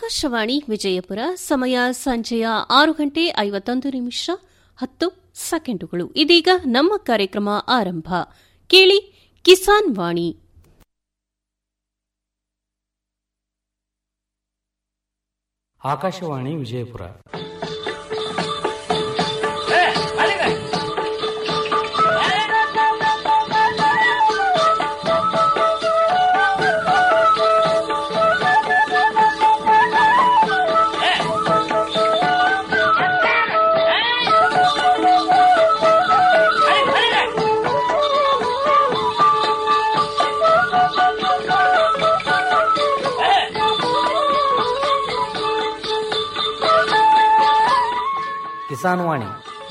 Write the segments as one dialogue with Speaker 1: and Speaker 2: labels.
Speaker 1: ಆಕಾಶವಾಣಿ ವಿಜಯಪುರ ಸಮಯ ಸಂಜೆಯ ಆರು ಗಂಟೆ ಐವತ್ತೊಂದು ನಿಮಿಷ ಹತ್ತು ಸೆಕೆಂಡುಗಳು ಇದೀಗ ನಮ್ಮ ಕಾರ್ಯಕ್ರಮ ಆರಂಭ ಕೇಳಿ ಕಿಸಾನ್ ವಾಣಿ
Speaker 2: ಆಕಾಶವಾಣಿ ವಿಜಯಪುರ ಕಿಸಾನ್ ವಾಣಿ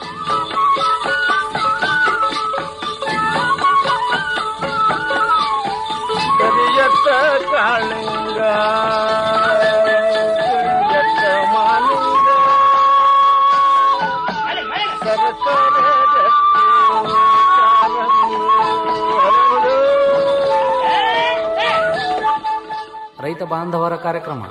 Speaker 3: ಕರಿಯತ್ತ ಕಾಳಿಂಗ ಕರಿಯತ್ತ ಮಾಲಿಂಗ ಸರಸರ ರಕ್ತಿ ಕಾಲಂಗಿ ಹರಳು.
Speaker 2: ರೈತ ಬಾಂಧವರ ಕಾರ್ಯಕ್ರಮ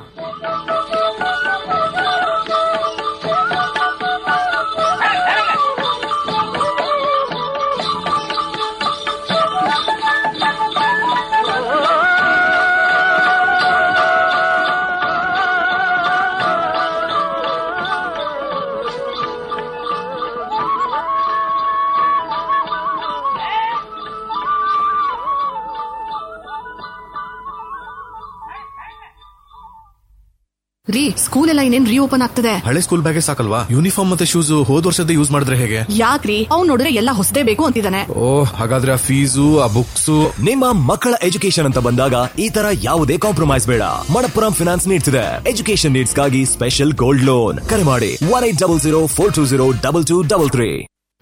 Speaker 4: ರೀ ಸ್ಕೂಲ್ ಎಲ್ಲ ಇನ್ನೇನ್ ರೀಓಪನ್ ಆಗ್ತದೆ
Speaker 5: ಹಳೆ ಸ್ಕೂಲ್ ಬ್ಯಾಗೆ ಸಾಕಲ್ವಾ ಯೂನಿಫಾರ್ಮ್ ಮತ್ತೆ ಶೂಸ್ ಹೋದ್ ವರ್ಷದ ಯೂಸ್ ಮಾಡಿದ್ರೆ ಹೇಗೆ
Speaker 4: ಯಾಕ್ರಿ ಅವ್ನ್ ನೋಡಿದ್ರೆ ಎಲ್ಲ ಹೊಸದೇ ಬೇಕು ಅಂತಿದ್ದಾನೆ
Speaker 5: ಓ ಹಾಗಾದ್ರೆ ಆ ಫೀಸು ಆ ಬುಕ್ಸು
Speaker 6: ನಿಮ್ಮ ಮಕ್ಕಳ ಎಜುಕೇಶನ್ ಅಂತ ಬಂದಾಗ ಈ ತರ ಯಾವುದೇ ಕಾಂಪ್ರಮೈಸ್ ಬೇಡ ಮಣಪ್ಪುರಂ ಫಿನಾನ್ಸ್ ನೀಡ್ತಿದೆ ಎಜುಕೇಶನ್ ನೀಡ್ಸ್ಗಾಗಿ ಸ್ಪೆಷಲ್ ಗೋಲ್ಡ್ ಲೋನ್ ಕರೆ ಮಾಡಿ one eight double zero four two zero double two double three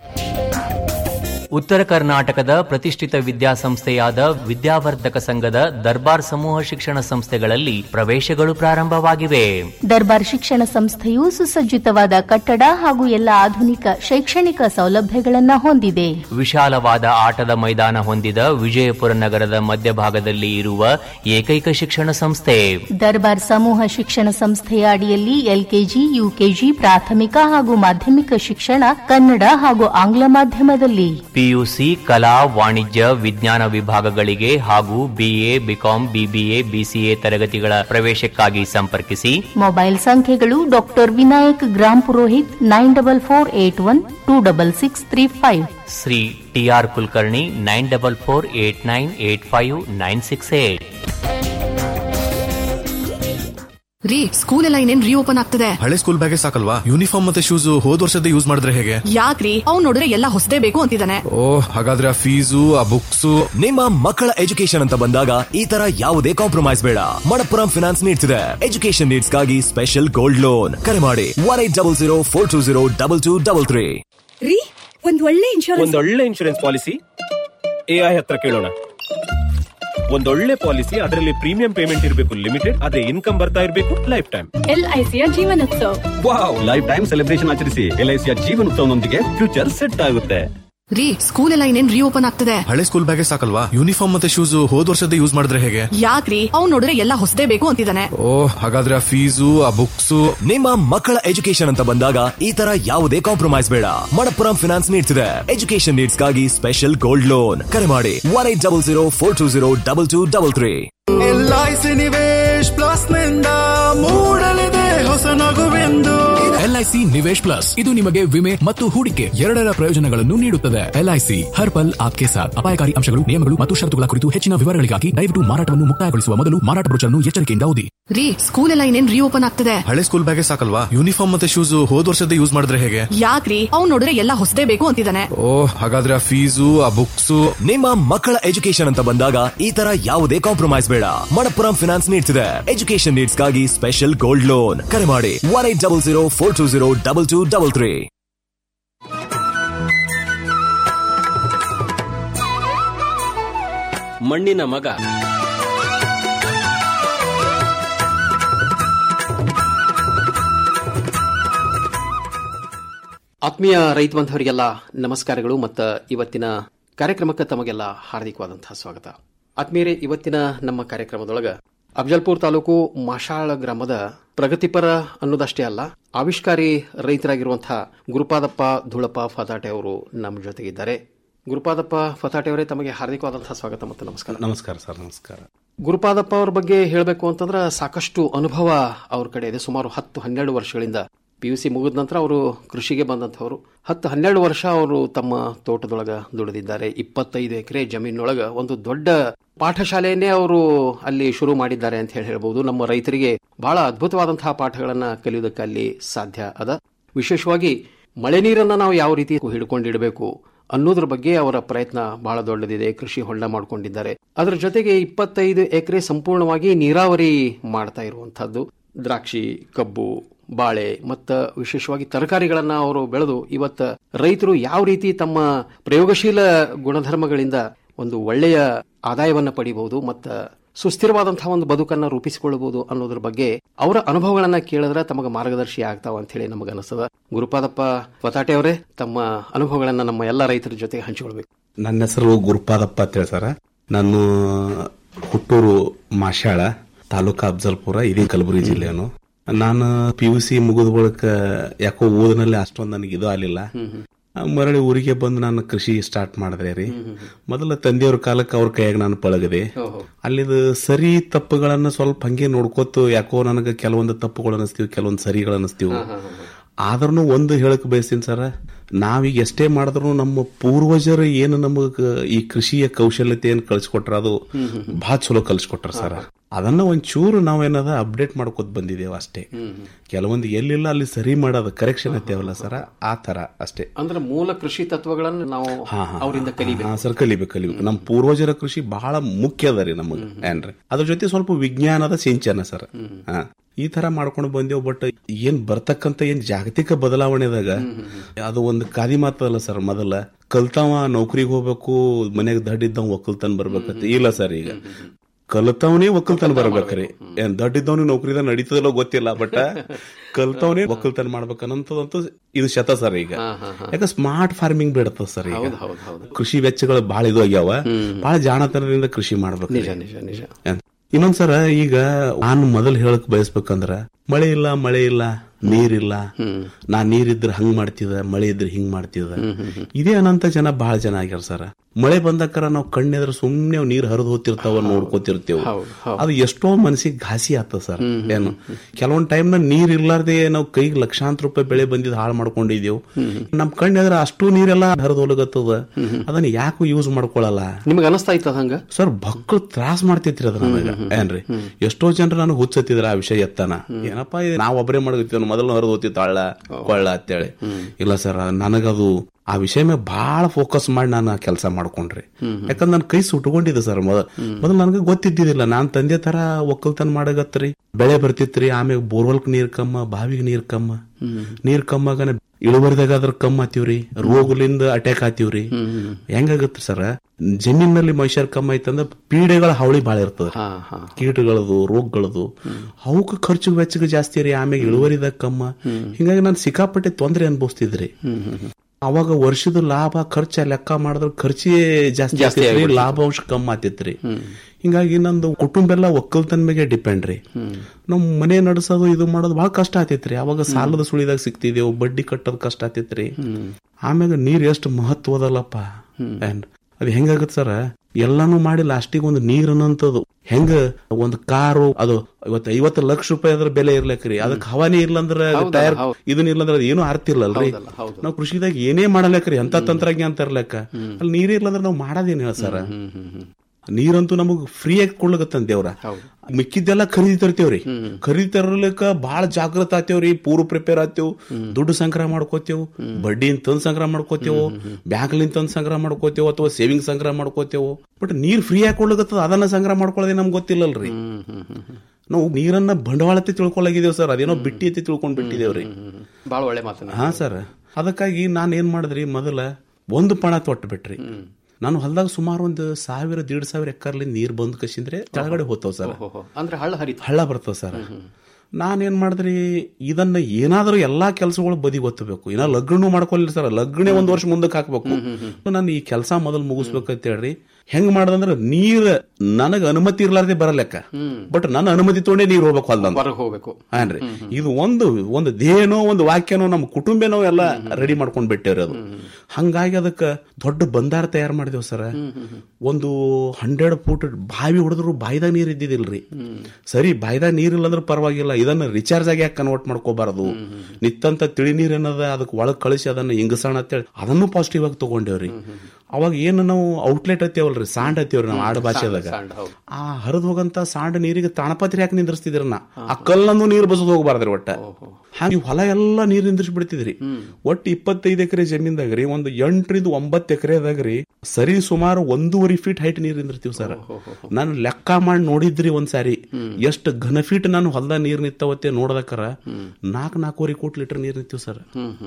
Speaker 7: ಉತ್ತರ ಕರ್ನಾಟಕದ ಪ್ರತಿಷ್ಠಿತ ವಿದ್ಯಾಸಂಸ್ಥೆಯಾದ ವಿದ್ಯಾವರ್ಧಕ ಸಂಘದ ದರ್ಬಾರ್ ಸಮೂಹ ಶಿಕ್ಷಣ ಸಂಸ್ಥೆಗಳಲ್ಲಿ ಪ್ರವೇಶಗಳು ಪ್ರಾರಂಭವಾಗಿವೆ
Speaker 8: ದರ್ಬಾರ್ ಶಿಕ್ಷಣ ಸಂಸ್ಥೆಯು ಸುಸಜ್ಜಿತವಾದ ಕಟ್ಟಡ ಹಾಗೂ ಎಲ್ಲ ಆಧುನಿಕ ಶೈಕ್ಷಣಿಕ ಸೌಲಭ್ಯಗಳನ್ನು ಹೊಂದಿದೆ
Speaker 7: ವಿಶಾಲವಾದ ಆಟದ ಮೈದಾನ ಹೊಂದಿದ ವಿಜಯಪುರ ನಗರದ ಮಧ್ಯಭಾಗದಲ್ಲಿ ಇರುವ ಏಕೈಕ ಶಿಕ್ಷಣ ಸಂಸ್ಥೆ
Speaker 8: ದರ್ಬಾರ್ ಸಮೂಹ ಶಿಕ್ಷಣ ಸಂಸ್ಥೆಯ ಅಡಿಯಲ್ಲಿ ಎಲ್ಕೆಜಿ ಯುಕೆಜಿ ಪ್ರಾಥಮಿಕ ಹಾಗೂ ಮಾಧ್ಯಮಿಕ ಶಿಕ್ಷಣ ಕನ್ನಡ ಹಾಗೂ ಆಂಗ್ಲ ಮಾಧ್ಯಮದಲ್ಲಿ
Speaker 7: ಪಿಯುಸಿ ಕಲಾ ವಾಣಿಜ್ಯ ವಿಜ್ಞಾನ ವಿಭಾಗಗಳಿಗೆ ಹಾಗೂ ಬಿಎ ಬಿಕಾಂ ಬಿಬಿಎ ಬಿಸಿಎ ತರಗತಿಗಳ ಪ್ರವೇಶಕ್ಕಾಗಿ ಸಂಪರ್ಕಿಸಿ
Speaker 8: ಮೊಬೈಲ್ ಸಂಖ್ಯೆಗಳು doctor Vinayak Grampurohit nine double four eight one two double six three five
Speaker 7: Shri T R Kulkarni nine double four eight nine eight five nine six eight
Speaker 4: ರೀ ಸ್ಕೂಲ್ ಎಲ್ಲ ಇನ್ನೇನ್ ರೀಓಪನ್ ಆಗ್ತದೆ
Speaker 5: ಹಳೆ ಸ್ಕೂಲ್ ಬ್ಯಾಗೆ ಸಾಕಲ್ವಾ uniform ಮತ್ತೆ ಶೂಸ್ ಹೋದ್ ವರ್ಷದ ಯೂಸ್ ಮಾಡಿದ್ರೆ ಹೇಗೆ
Speaker 4: ಯಾಕ್ರಿ ಅವ್ನ್ ನೋಡಿದ್ರೆ ಎಲ್ಲ ಹೊಸದೇ ಬೇಕು ಅಂತಿದ್ದಾನೆ
Speaker 5: ಓ ಹಾಗಾದ್ರೆ ಆ ಫೀಸು ಆ ಬುಕ್ಸು
Speaker 6: ನಿಮ್ಮ ಮಕ್ಕಳ ಎಜುಕೇಶನ್ ಅಂತ ಬಂದಾಗ ಈ ತರ ಯಾವುದೇ ಕಾಂಪ್ರಮೈಸ್ ಬೇಡ ಮಣಪ್ಪುರಂ ಫಿನಾನ್ಸ್ ನೀಡ್ತಿದೆ ಎಜುಕೇಶನ್ ನೀಡ್ಸ್ಗಾಗಿ ಸ್ಪೆಷಲ್ ಗೋಲ್ಡ್ ಲೋನ್ ಕರೆ ಮಾಡಿ one eight double zero four two zero double two double three
Speaker 9: ರೀ ಒಂದ್ ಒಳ್ಳೆ ಇನ್ಶೂರೆನ್ಸ್
Speaker 10: ಒಂದೊಳ್ಳೆ ಇನ್ಶೂರೆನ್ಸ್ ಪಾಲಿಸಿ ಎಐ ಹತ್ರ ಕೇಳೋಣ ಒಂದೊಳ್ಳೆ ಪಾಲಿಸಿ ಅದರಲ್ಲಿ ಪ್ರೀಮಿಯಂ ಪೇಮೆಂಟ್ ಇರಬೇಕು ಲಿಮಿಟೆಡ್ ಅದೇ ಇನ್ಕಮ್ ಬರ್ತಾ ಇರಬೇಕು ಲೈಫ್ ಟೈಮ್
Speaker 9: ಎಲ್ಐಸಿಯ Jeevanotsav
Speaker 10: wow life time celebration ಆಚರಿಸಿ ಎಲ್ಐಸಿಯ ಜೀವನೋತ್ಸವನೊಂದಿಗೆ ಫ್ಯೂಚರ್ ಸೆಟ್ ಆಗುತ್ತೆ
Speaker 4: ರೀ ಸ್ಕೂಲ್ ಎಲ್ಲ ಇನ್ನೇನ್ ರೀಓಪನ್ ಆಗ್ತದೆ
Speaker 5: ಹಳೆ ಸ್ಕೂಲ್ ಬ್ಯಾಗೆ ಸಾಕಲ್ವಾ ಯೂನಿಫಾರ್ಮ್ ಮತ್ತೆ ಶೂಸ್ ಹೋದ್ ವರ್ಷದ ಯೂಸ್ ಮಾಡಿದ್ರೆ ಹೇಗೆ
Speaker 4: ಯಾಕ್ರಿ ಅವ್ನ್ ನೋಡಿದ್ರೆ ಎಲ್ಲ ಹೊಸದೇ ಬೇಕು ಅಂತಿದ್ದಾನೆ
Speaker 5: ಓ ಹಾಗಾದ್ರೆ ಆ ಫೀಸು ಆ ಬುಕ್ಸು
Speaker 6: ನಿಮ್ಮ ಮಕ್ಕಳ ಎಜುಕೇಶನ್ ಅಂತ ಬಂದಾಗ ಈ ತರ ಯಾವುದೇ ಕಾಂಪ್ರಮೈಸ್ ಬೇಡ ಮಣಪ್ಪುರಂ ಫಿನಾನ್ಸ್ ನೀಡ್ತಿದೆ ಎಜುಕೇಶನ್ ನೀಡ್ಸ್ಗಾಗಿ ಸ್ಪೆಷಲ್ ಗೋಲ್ಡ್ ಲೋನ್ ಕರೆ ಮಾಡಿ one eight double zero four two zero double two double three
Speaker 3: LIC Nivesh plus ನಿಂದ ಮೂಡಲಿದೆ ಹೊಸ ನಗುವೆಂದು
Speaker 11: ಎಲ್ಐಸಿ ನಿವೇಶ್ ಪ್ಲಸ್ ಇದು ನಿಮಗೆ ವಿಮೆ ಮತ್ತು ಹೂಡಿಕೆ ಎರಡರ ಪ್ರಯೋಜನಗಳನ್ನು ನೀಡುತ್ತದೆ ಎಲ್ಐಸಿ ಹರ್ ಪಲ್ ಆಪ್ಕೆ ಸಾಥ್ ಅಪಾಯಕಾರಿ ಅಂಶಗಳು ನಿಯಮಗಳು ಮತ್ತು ಷರತ್ತುಗಳ ಕುರಿತು ಹೆಚ್ಚಿನ ವಿವರಗಳಿಗಾಗಿ ದಯವಿಟ್ಟು ಮಾರಾಟವನ್ನು ಮುಕ್ತಾಯಗೊಳಿಸುವ ಮೊದಲು ಮಾರಾಟ ಬ್ರೋಚರ್ನ್ನು ಎಚ್ಚರಿಕೆಯಿಂದ ಓದಿ
Speaker 4: ರೀ ಸ್ಕೂಲ್ ಎಲ್ಲ ಇನ್ನೇನ್ ರೀಓಪನ್ ಆಗ್ತದೆ
Speaker 5: ಹಳೆ ಸ್ಕೂಲ್ ಬ್ಯಾಗೆ ಸಾಕಲ್ವಾ ಯೂನಿಫಾರ್ಮ್ ಮತ್ತೆ ಶೂಸ್ ಹೋದ್ ವರ್ಷದ ಯೂಸ್ ಮಾಡಿದ್ರೆ ಹೇಗೆ
Speaker 4: ಯಾಕ್ರಿ ಅವ್ನ್ ನೋಡಿದ್ರೆ ಎಲ್ಲ ಹೊಸದೇ ಬೇಕು ಅಂತಿದ್ದಾನೆ
Speaker 5: ಓ ಹಾಗಾದ್ರೆ ಆ ಫೀಸು ಆ ಬುಕ್ಸು
Speaker 6: ನಿಮ್ಮ ಮಕ್ಕಳ ಎಜುಕೇಶನ್ ಅಂತ ಬಂದಾಗ ಈ ತರ ಯಾವುದೇ ಕಾಂಪ್ರಮೈಸ್ ಬೇಡ ಮಣಪ್ಪುರಂ ಫಿನಾನ್ಸ್ ನೀಡ್ತಿದೆ ಎಜುಕೇಶನ್ ನೀಡ್ಸ್ಗಾಗಿ ಸ್ಪೆಷಲ್ ಗೋಲ್ಡ್ ಲೋನ್ ಕರೆ ಮಾಡಿ one eight double zero four two zero double two double three
Speaker 10: ಮಣ್ಣಿನ ಮಗ
Speaker 12: ಆತ್ಮೀಯ ರೈತ ಬಾಂಧವರಿಗೆಲ್ಲ ನಮಸ್ಕಾರಗಳು ಮತ್ತು ಇವತ್ತಿನ ಕಾರ್ಯಕ್ರಮಕ್ಕೆ ತಮಗೆಲ್ಲ ಹಾರ್ದಿಕವಾದಂತಹ ಸ್ವಾಗತ ಆತ್ಮೀಯರೇ ಇವತ್ತಿನ ನಮ್ಮ ಕಾರ್ಯಕ್ರಮದೊಳಗ ಅಫಜಲ್ಪುರ್ ತಾಲೂಕು ಮಾಷಾಳ ಗ್ರಾಮದ ಪ್ರಗತಿಪರ ಅನ್ನೋದಷ್ಟೇ ಅಲ್ಲ ಆವಿಷ್ಕಾರಿ ರೈತರಾಗಿರುವಂತಹ ಗುರುಪಾದಪ್ಪ ಧೂಳಪ್ಪ ಫತಾಟೆ ಅವರು ನಮ್ಮ ಜೊತೆಗಿದ್ದಾರೆ ಗುರುಪಾದಪ್ಪ ಫತಾಟೆ ಅವರೇ ತಮಗೆ ಹಾರ್ದಿಕವಾದಂತಹ ಸ್ವಾಗತ ಮತ್ತು ನಮಸ್ಕಾರ
Speaker 13: ನಮಸ್ಕಾರ ಸರ್ ನಮಸ್ಕಾರ
Speaker 12: ಗುರುಪಾದಪ್ಪ ಅವ್ರ ಬಗ್ಗೆ ಹೇಳಬೇಕು ಅಂತಂದ್ರೆ ಸಾಕಷ್ಟು ಅನುಭವ ಅವ್ರ ಕಡೆ ಇದೆ ಸುಮಾರು ಹತ್ತು ಹನ್ನೆರಡು ವರ್ಷಗಳಿಂದ ಪಿ ಯು ಸಿ ಮುಗಿದ ನಂತರ ಅವರು ಕೃಷಿಗೆ ಬಂದಂಥವ್ರು ಹತ್ತು ಹನ್ನೆರಡು ವರ್ಷ ಅವರು ತಮ್ಮ ತೋಟದೊಳಗ ದುಡಿದಿದ್ದಾರೆ ಇಪ್ಪತ್ತೈದು ಎಕರೆ ಜಮೀನೊಳಗ ಒಂದು ದೊಡ್ಡ ಪಾಠಶಾಲೆಯನ್ನೇ ಅವರು ಅಲ್ಲಿ ಶುರು ಮಾಡಿದ್ದಾರೆ ಅಂತ ಹೇಳಿ ಹೇಳ್ಬೋದು ನಮ್ಮ ರೈತರಿಗೆ ಬಹಳ ಅದ್ಭುತವಾದಂತಹ ಪಾಠಗಳನ್ನ ಕಲಿಯೋದಕ್ಕೆ ಅಲ್ಲಿ ಸಾಧ್ಯ ಅದ ವಿಶೇಷವಾಗಿ ಮಳೆ ನೀರನ್ನ ನಾವು ಯಾವ ರೀತಿ ಹಿಡ್ಕೊಂಡಿಡಬೇಕು ಅನ್ನೋದ್ರ ಬಗ್ಗೆ ಅವರ ಪ್ರಯತ್ನ ಬಹಳ ದೊಡ್ಡದಿದೆ ಕೃಷಿ ಹೊಂಡ ಮಾಡಿಕೊಂಡಿದ್ದಾರೆ ಅದರ ಜೊತೆಗೆ ಇಪ್ಪತ್ತೈದು ಎಕರೆ ಸಂಪೂರ್ಣವಾಗಿ ನೀರಾವರಿ ಮಾಡ್ತಾ ಇರುವಂತಹದ್ದು ದ್ರಾಕ್ಷಿ ಕಬ್ಬು ಬಾಳೆ ಮತ್ತ ವಿಶೇಷವಾಗಿ ತರಕಾರಿಗಳನ್ನ ಅವರು ಬೆಳೆದು ಇವತ್ತ ರೈತರು ಯಾವ ರೀತಿ ತಮ್ಮ ಪ್ರಯೋಗಶೀಲ ಗುಣಧರ್ಮಗಳಿಂದ ಒಂದು ಒಳ್ಳೆಯ ಆದಾಯವನ್ನ ಪಡಿಬಹುದು ಮತ್ತ ಸುಸ್ಥಿರವಾದಂತಹ ಒಂದು ಬದುಕನ್ನ ರೂಪಿಸಿಕೊಳ್ಳಬಹುದು ಅನ್ನೋದ್ರ ಬಗ್ಗೆ ಅವರ ಅನುಭವಗಳನ್ನ ಕೇಳಿದ್ರೆ ತಮಗೆ ಮಾರ್ಗದರ್ಶಿ ಆಗ್ತಾವ ಅಂತ ಹೇಳಿ ನಮಗೆ ಅನಿಸ್ತದ ಗುರುಪಾದಪ್ಪ ಪತಾಟೆ ಅವರೇ ತಮ್ಮ ಅನುಭವಗಳನ್ನ ನಮ್ಮ ಎಲ್ಲ ರೈತರ ಜೊತೆ ಹಂಚಿಕೊಳ್ಬೇಕು
Speaker 13: ನನ್ನ ಹೆಸರು ಗುರುಪಾದಪ್ಪ ಅಂತ ಹೇಳಿ ಸರ ನಾನು ಹುಟ್ಟೂರು ಮಾಶಾಳ ತಾಲೂಕಾ ಅಫ್ಜಲ್ಪುರ ಇದೇ ಕಲಬುರಗಿ ಜಿಲ್ಲೆಯವನು ನಾನು ಪಿ ಯು ಸಿ ಮುಗಿದ ಬಳಿಕ ಯಾಕೋ ಓದಿನಲ್ಲಿ ಅಷ್ಟೊಂದು ನನಗೆ ಇದು ಆಗಲಿಲ್ಲ ಮರಳಿ ಊರಿಗೆ ಬಂದು ನಾನು ಕೃಷಿ ಸ್ಟಾರ್ಟ್ ಮಾಡಿದೆ ರೀ ಮೊದಲ ತಂದೆಯವ್ರ ಕಾಲಕ್ಕೆ ಅವ್ರ ಕೈಯಾಗ ನಾನು ಪಳಗದೆ ಅಲ್ಲಿದು ಸರಿ ತಪ್ಪುಗಳನ್ನ ಸ್ವಲ್ಪ ಹಂಗೆ ನೋಡ್ಕೋತು ಯಾಕೋ ನನಗೆ ಕೆಲವೊಂದು ತಪ್ಪುಗಳು ಅನಿಸ್ತೀವಿ ಕೆಲವೊಂದು ಸರಿಗಳು ಅನಿಸ್ತೀವಿ ಆದ್ರೂ ಒಂದು ಹೇಳಕ್ ಬಯಸ್ತೀನಿ ಸರ ನಾವೀಗ ಎಷ್ಟೇ ಮಾಡಿದ್ರು ನಮ್ಮ ಪೂರ್ವಜರು ಏನು ನಮಗ ಈ ಕೃಷಿಯ ಕೌಶಲ್ಯತೆಯನ್ನು ಕಳಿಸ್ಕೊಟ್ರ ಅದು ಬಹಳ ಚಲೋ ಕಲಿಸ್ಕೊಟ್ರ ಸರ್ ಅದನ್ನ ಒಂಚೂರು ನಾವೇನದ ಅಪ್ಡೇಟ್ ಮಾಡ್ಕೋತ ಬಂದಿದ್ದೇವೆ ಅಷ್ಟೇ ಕೆಲವೊಂದು ಎಲ್ಲಿಲ್ಲ ಅಲ್ಲಿ ಸರಿ ಮಾಡೋದು ಕರೆಕ್ಷನ್ ಐತೇವಲ್ಲ ಸರ ಆ ತರ ಅಷ್ಟೇ
Speaker 12: ಅಂದ್ರೆ ಮೂಲ ಕೃಷಿ ತತ್ವಗಳನ್ನು ನಾವು
Speaker 13: ಹಾ, ಹಾ,
Speaker 12: ಅವರಿಂದ ಕಲಿಬೇಕು
Speaker 13: ಹಾ, ಸರ್ ಕಲಿಬೇಕು ಕಲಿಬೇಕು ನಮ್ಮ ಪೂರ್ವಜರ ಕೃಷಿ ಬಹಳ ಮುಖ್ಯ ಅದ ರೀ ನಮಗ ಏನ್ರಿ ಅದ್ರ ಜೊತೆ ಸ್ವಲ್ಪ ವಿಜ್ಞಾನದ ಸಿಂಚನ ಸರ್ ಹಾ ಈ ತರ ಮಾಡ್ಕೊಂಡು ಬಂದೇವು ಬಟ್ ಏನ್ ಬರ್ತಕ್ಕಂತ ಏನ್ ಜಾಗತಿಕ ಬದಲಾವಣೆದಾಗ ಅದು ಒಂದು ಕಾದಿ ಮಾತಲ್ಲ ಸರ್ ಮೊದಲ ಕಲ್ತಾವ ನೌಕರಿಗೆ ಹೋಗ್ಬೇಕು ಮನೆಗೆ ದಡ್ಡಿದ್ದವ ಒಕ್ಕಲ್ತನ ಬರ್ಬೇಕಂತ ಇಲ್ಲ ಸರ್ ಈಗ ಕಲ್ತವನೇ ಒಕ್ಕಲ್ತನ ಬರ್ಬೇಕ್ರಿ ಏನ್ ದಡ್ಡಿದ್ದವನಿಗೆ ನೌಕರಿದ ನಡೀತದಲ್ಲೋ ಗೊತ್ತಿಲ್ಲ ಬಟ್ ಕಲ್ತವನೇ ಒಕ್ಕಲ್ತನ ಮಾಡ್ಬೇಕನ್ನಂತದಂತೂ ಇದು ಶತ ಸರ್ ಈಗ ಯಾಕ ಸ್ಮಾರ್ಟ್ ಫಾರ್ಮಿಂಗ್ ಬಿಡತ್ತದ ಸರ್ ಈಗ
Speaker 12: ಹೌದು ಹೌದು ಹೌದು
Speaker 13: ಕೃಷಿ ವೆಚ್ಚಗಳು ಬಹಳ ಇದು ಆಗ್ಯಾವ ಬಹಳ ಜಾಣತನದಿಂದ ಕೃಷಿ ಮಾಡ್ಬೇಕು
Speaker 12: ನಿಜ ನಿಜ ನಿಜ
Speaker 13: ಇನ್ನೊಂದ್ಸರ ಈಗ ನಾನು ಮೊದಲು ಹೇಳಕ್ ಬಯಸ್ಬೇಕಂದ್ರ ಮಳೆ ಇಲ್ಲ ಮಳೆ ಇಲ್ಲ ನೀರಿಲ್ಲ ನಾ ನೀರಿದ್ರೆ ಹಂಗ್ ಮಾಡ್ತಿದ ಮಳೆ ಇದ್ರೆ ಹಿಂಗ್ ಮಾಡ್ತಿದ ಇದೇ ಅನಂತ ಜನ ಬಹಳ ಜನ ಆಗ್ಯಾರ ಸರ್ ಮಳೆ ಬಂದಕ್ಕರ ನಾವು ಕಣ್ಣೆದ್ರ ಸುಮ್ನೆ ನೀರ್ ಹರಿದು ಹೋಗ್ತಿರ್ತಾವ ನೋಡ್ಕೋತಿರ್ತೇವೆ ಅದು ಎಷ್ಟೋ ಮನಸ್ಸಿಗೆ ಘಾಸಿ ಆಗ್ತದ ಸರ್ ಏನು ಕೆಲವೊಂದ್ ಟೈಮ್ ನ ನೀರ್ ಇರ್ಲಾರ್ದೆ ನಾವು ಕೈಗೆ ಲಕ್ಷಾಂತರ ರೂಪಾಯಿ ಬೆಳೆ ಬಂದಿದ್ ಹಾಳು ಮಾಡ್ಕೊಂಡಿದ್ದೇವು ನಮ್ ಕಣ್ಣೆದ್ರ ಅಷ್ಟು ನೀರೆಲ್ಲ ಹರಿದು ಹೋಲಗತ್ತದ ಅದನ್ನ ಯಾಕೆ ಯೂಸ್ ಮಾಡ್ಕೊಳಲ್ಲ
Speaker 12: ನಿಮ್ಗೆ ಅನಿಸ್ತಾ ಇತ್ತದ ಹಂಗ
Speaker 13: ಸರ್ ಮಕ್ಕಳು ತ್ರಾಸ್ ಮಾಡ್ತೈತ್ರಿ ಅದ್ರ ನನಗ ಏನ್ರಿ ಎಷ್ಟೋ ಜನರು ನನಗೆ ಹುಚ್ಚತ್ತಿದ್ರ ಆ ವಿಷಯ ಎತ್ತನ ಏನಪ್ಪಾ ಇದು ನಾವ್ ಒಬ್ಬರೇ ಮಾಡ್ಕೊತೀವಿ ಮೊದಲು ಹರಿದು ಹೋಗ್ತಿತ್ತು ಹಳ್ಳ ಕೊಳ್ಳ ಅಂತೇಳಿ ಇಲ್ಲ ಸರ್ ನನಗದು ಆ ವಿಷಯ ಮೇಲೆ ಬಹಳ ಫೋಕಸ್ ಮಾಡಿ ನಾನು ಕೆಲಸ ಮಾಡ್ಕೊಂಡ್ರಿ ಯಾಕಂದ್ರೆ ನನ್ನ ಕೈ ಸುಟ್ಕೊಂಡಿದ್ದೆ ಸರ್ ಮೊದಲು ಮೊದಲು ನನಗೆ ಗೊತ್ತಿದ್ದಿದ್ದಿಲ್ಲ ನಾನ್ ತಂದೆ ತರ ಒಕ್ಕಲ್ತನ ಮಾಡಗತ್ರಿ ಬೆಳೆ ಬರ್ತಿತ್ರಿ ಆಮೇಲೆ ಬೋರ್ವೆಲ್ಕ್ ನೀರ್ ಕಮ್ಮ ಬಾವಿಗೆ ನೀರ್ ಕಮ್ಮ ನೀರ್ ಕಮ್ಮಾಗನೆ ಇಳುವರಿದಾಗ ಅದ್ರ ಕಮ್ಮ ಆತೀವ್ರಿ ರೋಗಲಿಂದ ಅಟ್ಯಾಕ್ ಆತೀವ್ರಿ ಹೆಂಗಾಗತ್ರಿ ಸರ್ ಜಮೀನಲ್ಲಿ ಮೈಸೂರ್ ಕಮ್ಮ ಐತಂದ್ರ ಪೀಡೆಗಳ ಹಾವಳಿ ಬಾಳ ಇರ್ತದ ಕೀಟಗಳದು ರೋಗಗಳದು ಅವಕ್ಕೆ ಖರ್ಚು ವೆಚ್ಚಗೆ ಜಾಸ್ತಿ ರೀ ಆಮೇಲೆ ಇಳುವರಿದಾಗ ಕಮ್ಮ ಹಿಂಗಾಗಿ ನಾನು ಸಿಕ್ಕಾಪಟ್ಟೆ ತೊಂದರೆ ಅನುಭವಿಸ್ತಿದ್ರಿ ಅವಾಗ ವರ್ಷದ ಲಾಭ ಖರ್ಚು ಲೆಕ್ಕ ಮಾಡಿದ್ರೆ ಖರ್ಚೇ ಜಾಸ್ತಿ
Speaker 12: ಜಾಸ್ತಿ
Speaker 13: ಆಗ್ತೈತ್ರಿ
Speaker 12: ಆಗ್ಬಿಡ್ತು.
Speaker 13: ಲಾಭಾಂಶ ಕಮ್ಮಿ ಆತೈತ್ರಿ ಹಿಂಗಾಗಿ ನಂದು ಕುಟುಂಬ ಎಲ್ಲ ಒಕ್ಕಲ್ತನ ಮೇಲೆ ಡಿಪೆಂಡ್ ರೀ ನಮ್ ಮನೆ ನಡೆಸೋದು ಇದು ಮಾಡೋದು ಬಹಳ ಕಷ್ಟ ಆತೈತ್ರಿ ಅವಾಗ ಸಾಲದ ಸುಳಿದಾಗ ಸಿಗ್ತಿದೇವು ಬಡ್ಡಿ ಕಟ್ಟೋದು ಕಷ್ಟ ಆತೈತ್ರಿ ಆಮ್ಯಾಗ ನೀರ್ ಎಷ್ಟು ಮಹತ್ವದಲ್ಲಪ್ಪ ಏನ್ ಅದ್ ಹೆಂಗಾಗತ್ ಸರ ಎಲ್ಲಾನು ಮಾಡಿ ಲಾಸ್ಟಿಗೆ ಒಂದು ನೀರ್ ಅನ್ನೋಂಥದ್ದು ಹೆಂಗ ಒಂದು ಕಾರು ಅದು ಇವತ್ತು ಐವತ್ತು ಲಕ್ಷ ರೂಪಾಯಿ ಅದ್ರ ಬೆಲೆ ಇರ್ಲಕ್ರಿ ಅದಕ್ಕೆ ಹವಾನೇ ಇರ್ಲಂದ್ರ
Speaker 12: ಹೌದಲ್ಲ,
Speaker 13: ಟೈರ್
Speaker 12: ಹೌದು.
Speaker 13: ಇದನ್ನ ಇರ್ಲಂದ್ರ ಅದು ಏನು ಅರ್ಥ ಇರ್ಲಲ್ರಿ
Speaker 12: ಹೌದಲ್ಲ, ಹೌದು.
Speaker 13: ನಾವು ಕೃಷಿದಾಗ ಏನೇ ಮಾಡಲಕ್ರಿ ಅಂತ ತಂತ್ರಜ್ಞಾನ ತರ್ಲಕ್ಕ ಅಲ್ಲಿ ನೀರೇ ಇರ್ಲಂದ್ರ ನಾವು ಮಾಡೋದೇನು ಹೇಳ ಸರ ನೀರಂತೂ ನಮಗ್ ಫ್ರೀ ಆಗಿ ಕೊಡ್ಲಕತ್ತಂತ ದೇವ್ರ ಮಿಕ್ಕಿದ್ದೆಲ್ಲ ಖರೀದಿ ತರ್ತೇವ್ರಿ ಖರೀದಿ ತರ್ಲಿಕ್ಕ ಬಹಳ ಜಾಗೃತ ಆತೇವ್ರಿ ಪೂರ್ವ ಪ್ರಿಪೇರ್ ಆತೇವ್ ದುಡ್ಡು ಸಂಗ್ರಹ ಮಾಡ್ಕೋತೇವ್ ಬಡ್ಡಿ ತಂದ್ ಸಂಗ್ರಹ ಮಾಡ್ಕೋತೇವು ಬ್ಯಾಂಕ್ಲಿಂದ ತಂದ್ ಸಂಗ್ರಹ ಮಾಡ್ಕೋತೇವ್ ಅಥವಾ ಸೇವಿಂಗ್ ಸಂಗ್ರಹ ಮಾಡ್ಕೋತೇವು ಬಟ್ ನೀರ್ ಫ್ರೀ ಆಗಿ ಕೊಡ್ಲಕತ್ತದ ಅದನ್ನ ಸಂಗ್ರಹ ಮಾಡ್ಕೊಳ್ಳೋದೇ ನಮ್ಗೆ ಗೊತ್ತಿಲ್ಲಲ್ರಿ ನಾವು ನೀರನ್ನ ಬಂಡವಾಳತೆ ತಿಳ್ಕೊಳಗಿದೇವ್ ಸರ್ ಅದೇನೋ ಬಿಟ್ಟಿ ಐತಿ ತಿಳ್ಕೊಂಡ್ ಬಿಟ್ಟಿದೇವ್ರಿ
Speaker 12: ಬಹಳ ಒಳ್ಳೆ ಮಾತನ್ನ
Speaker 13: ಹಾ ಸರ್ ಅದಕ್ಕಾಗಿ ನಾನು ಏನ್ ಮಾಡಿದ್ರಿ ಮೊದಲ ಒಂದು ಪಣ ತೊಟ್ಟು ಬಿಟ್ರಿ ನಾನು ಹೊಲದಾಗ ಸುಮಾರು ಒಂದು ಸಾವಿರ ದೀಡ್ ಸಾವಿರ ಎಕರ್ಲಿಂದ ನೀರ್ ಬಂದ್ ಕಸಿಂದ್ರೆ ಕೆಳಗಡೆ ಹೋಗ್ತಾವ ಸರ್
Speaker 12: ಓಹೋ. ಅಂದ್ರೆ ಹಳ್ಳ ಹರಿತು
Speaker 13: ಹಳ್ಳ ಬರ್ತವ ಸರ್ ನಾನೇನ್ ಮಾಡಿದ್ರಿ ಇದನ್ನ ಏನಾದ್ರೂ ಎಲ್ಲಾ ಕೆಲಸಗಳು ಬದಿ ಗೊತ್ತಬೇಕು ಇನ್ನ ಲಗ್ನ ಮಾಡ್ಕೊಲಿಲ್ಲ ಸರ್ ಲಗ್ನೇ ಒಂದ್ ವರ್ಷ ಮುಂದಕ್ಕೆ ಹಾಕ್ಬೇಕು ನಾನು ಈ ಕೆಲಸ ಮೊದಲು ಮುಗಿಸ್ಬೇಕಂತ ಹೇಳ್ರಿ ಹೆಂಗ್ ಮಾಡದಂದ್ರ ನೀರ್ ನನಗ ಅನುಮತಿ ಇರ್ಲಾರ್ದೆ ಬರಲೆಕ್ಕ ಬಟ್ ನನ್ನ ಅನುಮತಿ ತಗೊಂಡೇ ನೀರ್ ಹೋಗ್ಬೇಕು ಹೊಲ್ದಂಗ
Speaker 12: ಹೊರಗೆ ಹೋಗ್ಬೇಕು
Speaker 13: ಹಾನ್ರಿ ಇದು ಒಂದು ಒಂದು ದೇಹನೋ ಒಂದು ವಾಕ್ಯನೋ ನಮ್ಮ ಕುಟುಂಬನೋ ಎಲ್ಲ ರೆಡಿ ಮಾಡ್ಕೊಂಡ್ ಬಿಟ್ಟೇವ್ರಿ ಅದು ಹಂಗಾಗಿ ಅದಕ್ಕ ದೊಡ್ಡ ಬಂದಾರ ತಯಾರು ಮಾಡಿದೇವ್ ಸರ್ ಒಂದು ಹಂಡ್ರೆಡ್ ಫೂಟ್ ಬಾವಿ ಹೊಡೆದ್ರು ಬಾಯ್ದಾಗ ನೀರ್ ಇದ್ದಿದಿಲ್ರಿ ಸರಿ ಬಾಯ್ದಾಗ ನೀರಿಲ್ಲ ಅಂದ್ರೆ ಪರವಾಗಿಲ್ಲ ಇದನ್ನ ರಿಚಾರ್ಜ್ ಆಗಿ ಯಾಕೆ ಕನ್ವರ್ಟ್ ಮಾಡ್ಕೋಬಾರದು ನಿತ್ತಂತ ತಿಳಿ ನೀರ್ ಏನದ ಅದಕ್ಕೆ ಒಳಗ್ ಕಳಿಸಿ ಅದನ್ನ ಇಂಗಸಣ ಅಂತೇಳಿ ಅದನ್ನು ಪಾಸಿಟಿವ್ ಆಗಿ ತಗೊಂಡೇವ್ರಿ ಅವಾಗ ಏನು ನಾವು ಔಟ್ಲೆಟ್ ಹತ್ತೇವಲ್ರಿ ಸಾಂಡ್ ಹತ್ತೇವ್ರಿ ನಾವು ಆಡು ಭಾಷೆದಾಗ
Speaker 12: ಸಾಂಡ್, ಹೌದು.
Speaker 13: ಆ ಹರಿದು ಹೋಗಂತ ಸಾಂಡ್ ನೀರಿಗೆ ತಾಣಪತ್ರಿ ಯಾಕೆ ನಿಂದ್ರಿಸ್ತಿದ್ರಿ ನಾ ಆ ಕಲ್ಲನ್ನು ನೀರು ಬಸದ್ ಹೋಗಬಾರ್ದ್ರಿ ಒಟ್ಟ ಹಾಗೆ ಹೊಲ ಎಲ್ಲ ನೀರ್ ನಿಂದ್ರಿಸಿ ಬಿಡ್ತಿದ್ರಿ ಒಟ್ಟು ಇಪ್ಪತ್ತೈದು ಎಕರೆ ಜಮೀನ್ದಾಗ್ರಿ ಒಂದು ಎಂಟರಿಂದ ಒಂಬತ್ತು ಎಕರೆದಾಗ್ರಿ ಸರಿ ಸುಮಾರು ಒಂದೂವರೆ ಫೀಟ್ ಹೈಟ್ ನೀರ್ ನಿಂದಿರ್ತೀವಿ ಸರ್ ನಾನು ಲೆಕ್ಕ ಮಾಡಿ ನೋಡಿದ್ರಿ ಒಂದ್ಸಾರಿ ಎಷ್ಟು ಘನ ಫೀಟ್ ನಾನು ಹೊಲದ ನೀರ್ ನಿಂತವತ್ತೆ ನೋಡದಕ್ಕರ ನಾಲ್ಕು ನಾಲ್ಕೂವರೆ ಕೋಟಿ ಲೀಟರ್ ನೀರ್ ನಿಂತೀವಿ ಸರ್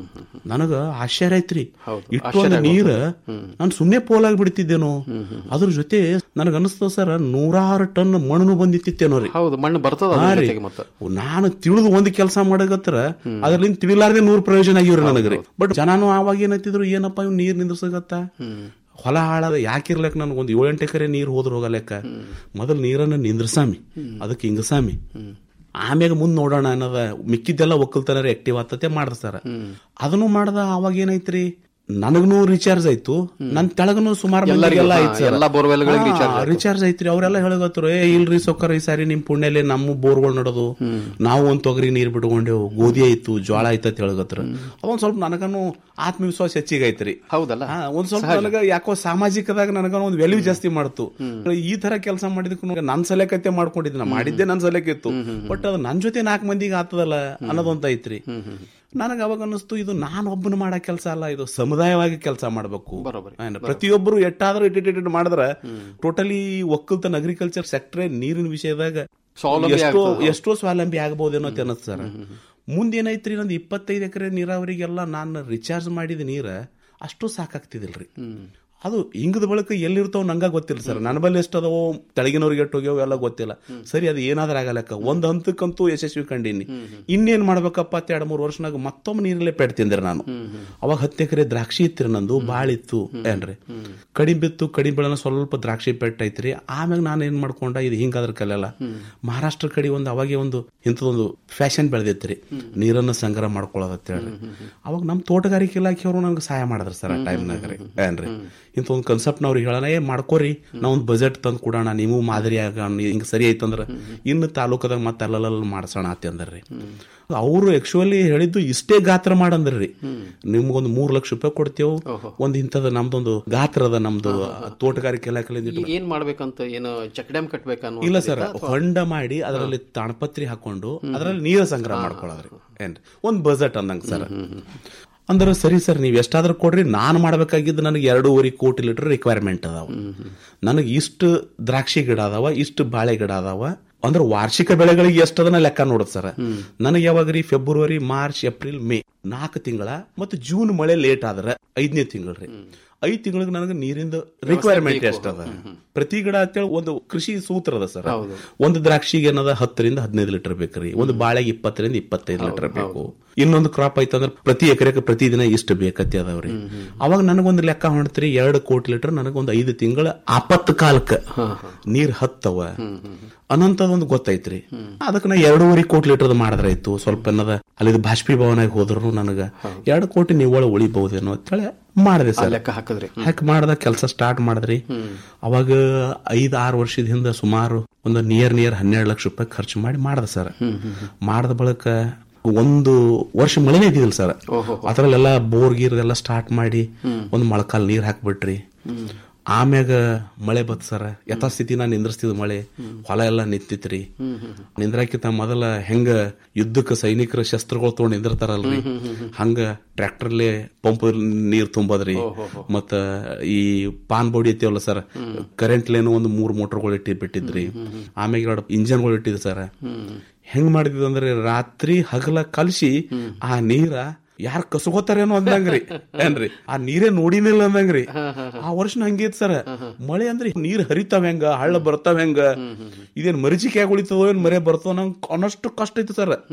Speaker 13: ನನಗ ಆಶ್ಚರ್ಯ ಐತ್ರಿ ಇಷ್ಟೊಂದು ನೀರ್ ನಾನು ಸುಮ್ನೆ ಪೋಲಾಗಿ ಬಿಡ್ತಿದ್ದೇನೋ ಅದ್ರ ಜೊತೆ ನನಗ ಅನಿಸ್ತದ ಸರ್ ನೂರಾರು ಟನ್ ಮಣ್ಣು ಬಂದಿತ್ತೇನೋ ರೀ
Speaker 12: ಹೌದು ಮಣ್ಣು ಬರ್ತದ ಅದ್ರ
Speaker 13: ಹಾ ರೀ.
Speaker 12: ಜೊತೆಗೆ ಮತ್ತೆ.
Speaker 13: ನಾನು ತಿಳಿದು ಒಂದ್ ಕೆಲಸ ಮಾಡಕತ್ರ ಅದ್ರಲ್ಲಿಂದ ತಿಳಿಲಾರ್ದೆ ನೂರ್ ಪ್ರಯೋಜನ ಆಗಿವ್ರಿ ನನಗ್ರಿ ಬಟ್ ಜನನು ಆವಾಗ ಏನತ್ತಿದ್ರು ಏನಪ್ಪ ಇವ್ ನೀರ್ ನಿಂದ್ರಸಗತ್ತ ಹೊಲ ಹಾಳದ ಯಾಕಿರ್ಲಕ್ ನನ್ಗೆ ಒಂದ್ ಏಳೆಂಟು ಎಕರೆ ನೀರ್ ಹೋದ್ರ ಹೋಗಲೆಕ್ಕ ಮೊದಲು ನೀರನ್ನ ನಿಂದ್ರಸಾಮಿ ಅದಕ್ಕೆ ಹಿಂಗಸಾಮಿ ಆಮ್ಯಾಗ ಮುಂದ್ ನೋಡೋಣ ಅನ್ನೋದ ಮಿಕ್ಕಿದ್ದೆಲ್ಲ ಒಕ್ಕಲ್ತನ ಆಕ್ಟಿವ್ ಆತತೆ ಮಾಡ್ತಾರ ಅದನ್ನು ಮಾಡ್ದ ಅವಾಗ ಏನೈತ್ರಿ ನನಗನು ರಿಚಾರ್ಜ್ ಆಯ್ತು ನನ್ ತೆಳಗನು ಸುಮಾರು
Speaker 12: ಎಲ್ಲರಿಗೂ,
Speaker 13: ಮಂದಿಗೆಲ್ಲ
Speaker 12: ಹಾ,
Speaker 13: ಆಯ್ತು sir.
Speaker 12: ಎಲ್ಲಾ borewellಗಳಿಗೆ
Speaker 13: ಹಾ,
Speaker 12: recharge ಆಯ್ತು.
Speaker 13: ರಿಚಾರ್ಜ್ ಐತ್ರಿ ಅವರೆಲ್ಲ ಹೇಳಗತ್ತರು ಏ ಇಲ್ರಿ ಸೊಕ್ಕರ್ ಈ ಸಾರಿ ನಿಮ್ ಪುಣ್ಯಲ್ಲಿ ನಮ್ಮ ಬೋರ್ಗಳು ನಡೋದು ನಾವು ಒಂದ್ ತೊಗರಿ ನೀರ್ ಬಿಟ್ಕೊಂಡೇವು ಗೋಧಿ ಆಯ್ತು ಜ್ವಾಳ ಆಯ್ತು ಅಂತ ಹೇಳಗತ್ರ ಅದೊಂದ್ ಸ್ವಲ್ಪ ನನಗನು ಆತ್ಮವಿಶ್ವಾಸ ಹೆಚ್ಚಿಗೆ ಐತ್ರಿ
Speaker 12: ಹೌದಲ್ಲ
Speaker 13: ಹಾ, ಒಂದ್ ಸ್ವಲ್ಪ ನನಗ ಯಾಕೋ ಸಾಮಾಜಿಕದಾಗ ನನಗ ಒಂದ್ ವ್ಯಾಲ್ಯೂ ಜಾಸ್ತಿ ಮಾಡ್ತು ಈ ತರ ಕೆಲಸ ಮಾಡಿದಕ್ಕೂ ನನ್ ಸಲಕತ್ತೆ ಮಾಡ್ಕೊಂಡಿದ್ದೆ ನಾ ಮಾಡಿದ್ದೆ ನನ್ ಸಲಕಿತ್ತು ಬಟ್ ಅದು ನನ್ ಜೊತೆ ನಾಲ್ಕು ಮಂದಿಗೆ ಆತದಲ್ಲ ಅನ್ನೋದೊಂದ್ ಐತ್ರಿ ನನಗ ಅವಾಗ ಅನ್ನಿಸ್ತು ಇದು ನಾನು ಒಬ್ಬನ ಮಾಡೋ ಕೆಲಸ ಅಲ್ಲ ಇದು ಸಮುದಾಯವಾಗಿ ಕೆಲಸ ಮಾಡಬೇಕು ಪ್ರತಿಯೊಬ್ಬರು ಎಟ್ಟಾದ್ರೂ ಇಟ್ ಇಟ್ ಮಾಡಿದ್ರ ಟೋಟಲಿ ಒಕ್ಕಲ್ತನ ಅಗ್ರಿಕಲ್ಚರ್ ಸೆಕ್ಟರ್ ನೀರಿನ ವಿಷಯದಾಗ
Speaker 12: ಸ್ವಾವಲಂಬಿ
Speaker 13: ಎಷ್ಟೋ
Speaker 12: ಆಗ್ತದೆ.
Speaker 13: ಎಷ್ಟೋ ಸ್ವಾವಲಂಬಿ ಆಗಬಹುದೇನೋ ಅಂತ ಅನ್ನಿಸ್ತು ಸರ್ ಮುಂದೇನೈತ್ರಿ ನಂದು ಇಪ್ಪತ್ತೈದು ಎಕರೆ ನೀರಾವರಿಗೆಲ್ಲ ನಾನು ರಿಚಾರ್ಜ್ ಮಾಡಿದ ನೀರ ಅಷ್ಟು ಸಾಕಾಗ್ತಿದಿಲ್ರಿ ಅದು ಹಿಂಗದ ಬಳಕ ಎಲ್ಲಿರ್ತಾವ ನಂಗ ಗೊತ್ತಿಲ್ಲ ಸರ್ ನನ್ನ ಬಲ್ಲಿ ಎಷ್ಟು ಅದಾವೋ ತೆಳಗಿನವ್ರಿಗೆ ಎಷ್ಟು ಹೋಗ್ಯಾವ ಎಲ್ಲ ಗೊತ್ತಿಲ್ಲ ಸರಿ ಅದು ಏನಾದ್ರೂ ಆಗಲಕ್ಕ ಒಂದ್ ಹಂತಕ್ಕಂತೂ ಯಶಸ್ವಿ ಕಂಡೀನಿ ಇನ್ನೇನ್ ಮಾಡ್ಬೇಕಪ್ಪ ಅಂತ ಎರಡು ಮೂರು ವರ್ಷನಾಗ ಮತ್ತೊಮ್ಮೆ ನೀರಲ್ಲೇ ಪೆಟ್ ತಿಂದ್ರೆ ನಾನು ಅವಾಗ ಹತ್ತು ಎಕರೆ ದ್ರಾಕ್ಷಿ ಇತ್ತಿರಿ ನಂದು ಬಾಳ ಇತ್ತು ಏನ್ರಿ ಕಡಿಮೆ ಬಿತ್ತು ಕಡಿಮೆ ಬೆಳೆನ ಸ್ವಲ್ಪ ದ್ರಾಕ್ಷಿ ಪೆಟ್ ಐತ್ರಿ ಆಮ್ಯಾಗ ನಾನು ಏನ್ ಮಾಡ್ಕೊಂಡ ಇದು ಹಿಂಗಾದ್ರ ಕಲೆಲ್ಲ ಮಹಾರಾಷ್ಟ್ರ ಕಡೆ ಒಂದು ಅವಾಗೆ ಒಂದು ಇಂಥದೊಂದು ಫ್ಯಾಷನ್ ಬೆಳೆದಿತ್ರಿ ನೀರನ್ನು ಸಂಗ್ರಹ ಮಾಡ್ಕೊಳ್ಳೋದು ಅಂತ ಹೇಳಿ ಅವಾಗ ನಮ್ಮ ತೋಟಗಾರಿಕೆ ಇಲಾಖೆಯವರು ನಂಗೆ ಸಹಾಯ ಮಾಡಿದ್ರು ಸರ್ ಆ ಟೈಮ್ನಾಗ ರೀ ಏನ್ರಿ ಇಂಥ ಒಂದು ಕನ್ಸೆಪ್ಟ್ ಅವ್ರಿಗೆ ಹೇಳೋಣ ಏ ಮಾಡ್ಕೋರಿ ನಾವು ಒಂದು ಬಜೆಟ್ ತಂದು ಕೊಡೋಣ ನೀವು ಮಾದರಿ ಆಗ ಹಿಂಗೆ ಸರಿ ಐತಂದ್ರೆ ಇನ್ನು ತಾಲೂಕದಾಗ ಮತ್ತೆ ಅಲ್ಲಲ್ಲ ಮಾಡ್ಸೋಣ ಅಂತ ಅಂದ್ರಿ ಅವರು ಆಕ್ಚುಲಿ ಹೇಳಿದ್ದು ಇಷ್ಟೇ ಗಾತ್ರ ಮಾಡಂದ್ರಿ ನಿಮ್ಗೊಂದು ಮೂರ್ ಲಕ್ಷ ರೂಪಾಯಿ ಕೊಡ್ತೇವೆ ಒಂದ್ ಇಂಥದ ನಮ್ದೊಂದು ಗಾತ್ರದ ನಮ್ದು ತೋಟಗಾರಿಕೆ ಇಲಾಖೆಲಿಂದ
Speaker 12: ಈಗ ಏನ್ ಮಾಡ್ಬೇಕಂತ ಏನು ಚೆಕ್ ಡ್ಯಾಮ್ ಕಟ್ಬೇಕನ್ನೋ
Speaker 13: ಇಲ್ಲ ಸರ್ ಹೊಂಡ ಮಾಡಿ ಅದರಲ್ಲಿ ತಾಣಪತ್ರಿ ಹಾಕೊಂಡು ಅದರಲ್ಲಿ ನೀರು ಸಂಗ್ರಹ ಮಾಡ್ಕೊಳ್ಳೋದ್ರಿ ಏನ್ರಿ ಒಂದ್ ಬಜೆಟ್ ಅಂದಂಗ ಸರ್ ಅಂದ್ರೆ ಸರಿ ಸರ್ ನೀವು ಎಷ್ಟಾದ್ರೂ ಕೊಡ್ರಿ ನಾನು ಮಾಡ್ಬೇಕಾಗಿದ್ದು ನನಗೆ ಎರಡೂವರೆ ಕೋಟಿ ಲೀಟರ್ ರಿಕ್ವೈರ್ಮೆಂಟ್ ಅದಾವ ನನಗೆ ಇಷ್ಟು ದ್ರಾಕ್ಷಿ ಗಿಡ ಅದಾವ ಇಷ್ಟು ಬಾಳೆ ಗಿಡ ಅದಾವ ಅಂದ್ರೆ ವಾರ್ಷಿಕ ಬೆಳೆಗಳಿಗೆ ಎಷ್ಟದನ್ನ ಲೆಕ್ಕ ನೋಡುದು ಸರ್ ನನಗೆ ಯಾವಾಗ್ರಿ ಫೆಬ್ರವರಿ ಮಾರ್ಚ್ ಏಪ್ರಿಲ್ ಮೇ ನಾಲ್ಕು ತಿಂಗಳ ಮತ್ತು ಜೂನ್ ಮಳೆ ಲೇಟ್ ಆದ್ರೆ ಐದನೇ ತಿಂಗಳು ಐದ್ ತಿಂಗಳಿಗೆ ನನಗೆ ನೀರಿಂದ ರಿಕ್ವೈರ್ಮೆಂಟ್
Speaker 12: ಬೇಕು.
Speaker 13: ಎಷ್ಟದ ಪ್ರತಿ ಗಿಡ ಅಂತೇಳಿ ಒಂದು ಕೃಷಿ ಸೂತ್ರ ಅದ ಸರ್ ಒಂದು ದ್ರಾಕ್ಷಿಗೆ ಏನದ ಹತ್ತರಿಂದ ಹದಿನೈದು ಲೀಟರ್ ಬೇಕ್ರಿ ಒಂದು ಬಾಳೆಗೆ ಇಪ್ಪತ್ತರಿಂದ ಇಪ್ಪತ್ತೈದು ಲೀಟರ್ ಬೇಕು ಇನ್ನೊಂದು ಕ್ರಾಪ್ ಐತಂದ್ರೆ ಪ್ರತಿ ಎಕರೆಗೆ ಪ್ರತಿದಿನ ಇಷ್ಟು ಬೇಕತ್ತೆ ಅದಾವ್ರಿ ಅವಾಗ ನನಗೊಂದು ಲೆಕ್ಕ ಹೊಂಡ್ತ್ರಿ ಎರಡು ಕೋಟಿ ಲೀಟರ್ ನನಗೊಂದು ಐದು ತಿಂಗಳ ಆಪತ್ತು ಕಾಲಕ್ಕ ನೀರ್ ಹತ್ತವ ಅನ್ನಂತದೊಂದು ಗೊತ್ತೈತ್ರಿ ಅದಕ್ಕೆ ನಾ ಎರಡೂವರೆ ಕೋಟಿ ಲೀಟರ್ ಮಾಡಿದ್ರಾಯ್ತು ಸ್ವಲ್ಪ ಏನದ ಅಲ್ಲಿ ಬಾಷ್ಪೀಭವನಾಗಿ ಹೋದ್ರು ನನಗ ಎರಡು ಕೋಟಿ ನಿವ್ವಳ ಉಳಿಬಹುದೇನೋ ಅಂತೇಳಿ ಮಾಡಿದೆ
Speaker 12: ಆ
Speaker 13: ಸರ್
Speaker 12: ಲೆಕ್ಕ ಹಾಕಿದ್ರಿ
Speaker 13: ಹಾಕಿ ಮಾಡ್ದ ಕೆಲಸ ಸ್ಟಾರ್ಟ್ ಮಾಡಿದ್ರಿ ಅವಾಗ ಐದ್ ಆರು ವರ್ಷದ ಹಿಂದೆ ಸುಮಾರು ಒಂದು ನಿಯರ್ ನಿಯರ್ ಹನ್ನೆರಡು ಲಕ್ಷ ರೂಪಾಯಿ ಖರ್ಚು ಮಾಡಿ ಮಾಡ್ದ ಸರ್ ಮಾಡ್ದ ಬಳಿಕ ಒಂದು ವರ್ಷ ಮಳೆನೇ ಇದ್ದಿಲ್ಲ ಸರ್ ಅದ್ರಲ್ಲೆಲ್ಲ ಬೋರ್ ಗೀರ್ ಎಲ್ಲ ಸ್ಟಾರ್ಟ್ ಮಾಡಿ ಒಂದು ಮೊಳಕಾಲ್ ನೀರ್ ಹಾಕ್ಬಿಟ್ರಿ ಆಮ್ಯಾಗ ಮಳೆ ಬತ್ ಸರ್ ಯಥಾಸ್ಥಿತಿ ನಾನು ನಿಂದ್ರಿಸ್ತಿದ್ ಮಳೆ ಹೊಲ ಎಲ್ಲ ನಿಂತಿತ್ರಿ ನಿಂದ್ರಾಕಿತ ಮೊದಲ ಹೆಂಗ ಯುದ್ಧಕ್ಕೆ ಸೈನಿಕರ ಶಸ್ತ್ರಗಳು ತಗೊಂಡ್ ನಿಂದಿರ್ತಾರಲ್ರಿ ಹಂಗ ಟ್ರ್ಯಾಕ್ಟರ್ಲೆ ಪಂಪ್ ನೀರ್ ತುಂಬದ್ರಿ ಮತ್ತ ಈ ಪಾನ್ ಬೋಡಿ ಐತಿವಲ್ಲ ಸರ್ ಕರೆಂಟ್ ಲೇನು ಒಂದು ಮೂರ್ ಮೋಟರ್ಗಳು ಇಟ್ಟಿ ಬಿಟ್ಟಿದ್ರಿ ಆಮ್ಯಾಗ ಎರಡು ಇಂಜನ್ಗಳು ಇಟ್ಟಿದ್ ಸರ್ ಹೆಂಗ್ ಮಾಡಿದ್ವಿ ಅಂದ್ರೆ ರಾತ್ರಿ ಹಗಲ ಕಲ್ಸಿ ಆ ನೀರ ಯಾರು ಕಸಗೋತಾರೇನೋ ಅಂದಂಗ್ರಿ ಏನ್ರಿ ಆ ನೀರೇ ನೋಡಿನಿಲ್ಲ ಅಂದಂಗ್ರಿ ಆ ವರ್ಷ ಹಂಗೈತ್ ಸರ್ ಮಳೆ ಅಂದ್ರೆ ನೀರ್ ಹರಿತಾವ ಹೆಂಗ ಹಳ್ಳ ಬರ್ತಾವ ಹೆಂಗ ಇದೇನ್ ಮರಿಚಿಕೆ ಉಳಿತದೋ ಏನ್ ಮರೆ ಬರ್ತದೋ ನಂಗೆ ಅನ್ನಷ್ಟು ಕಷ್ಟ ಐತಿ ಸರ್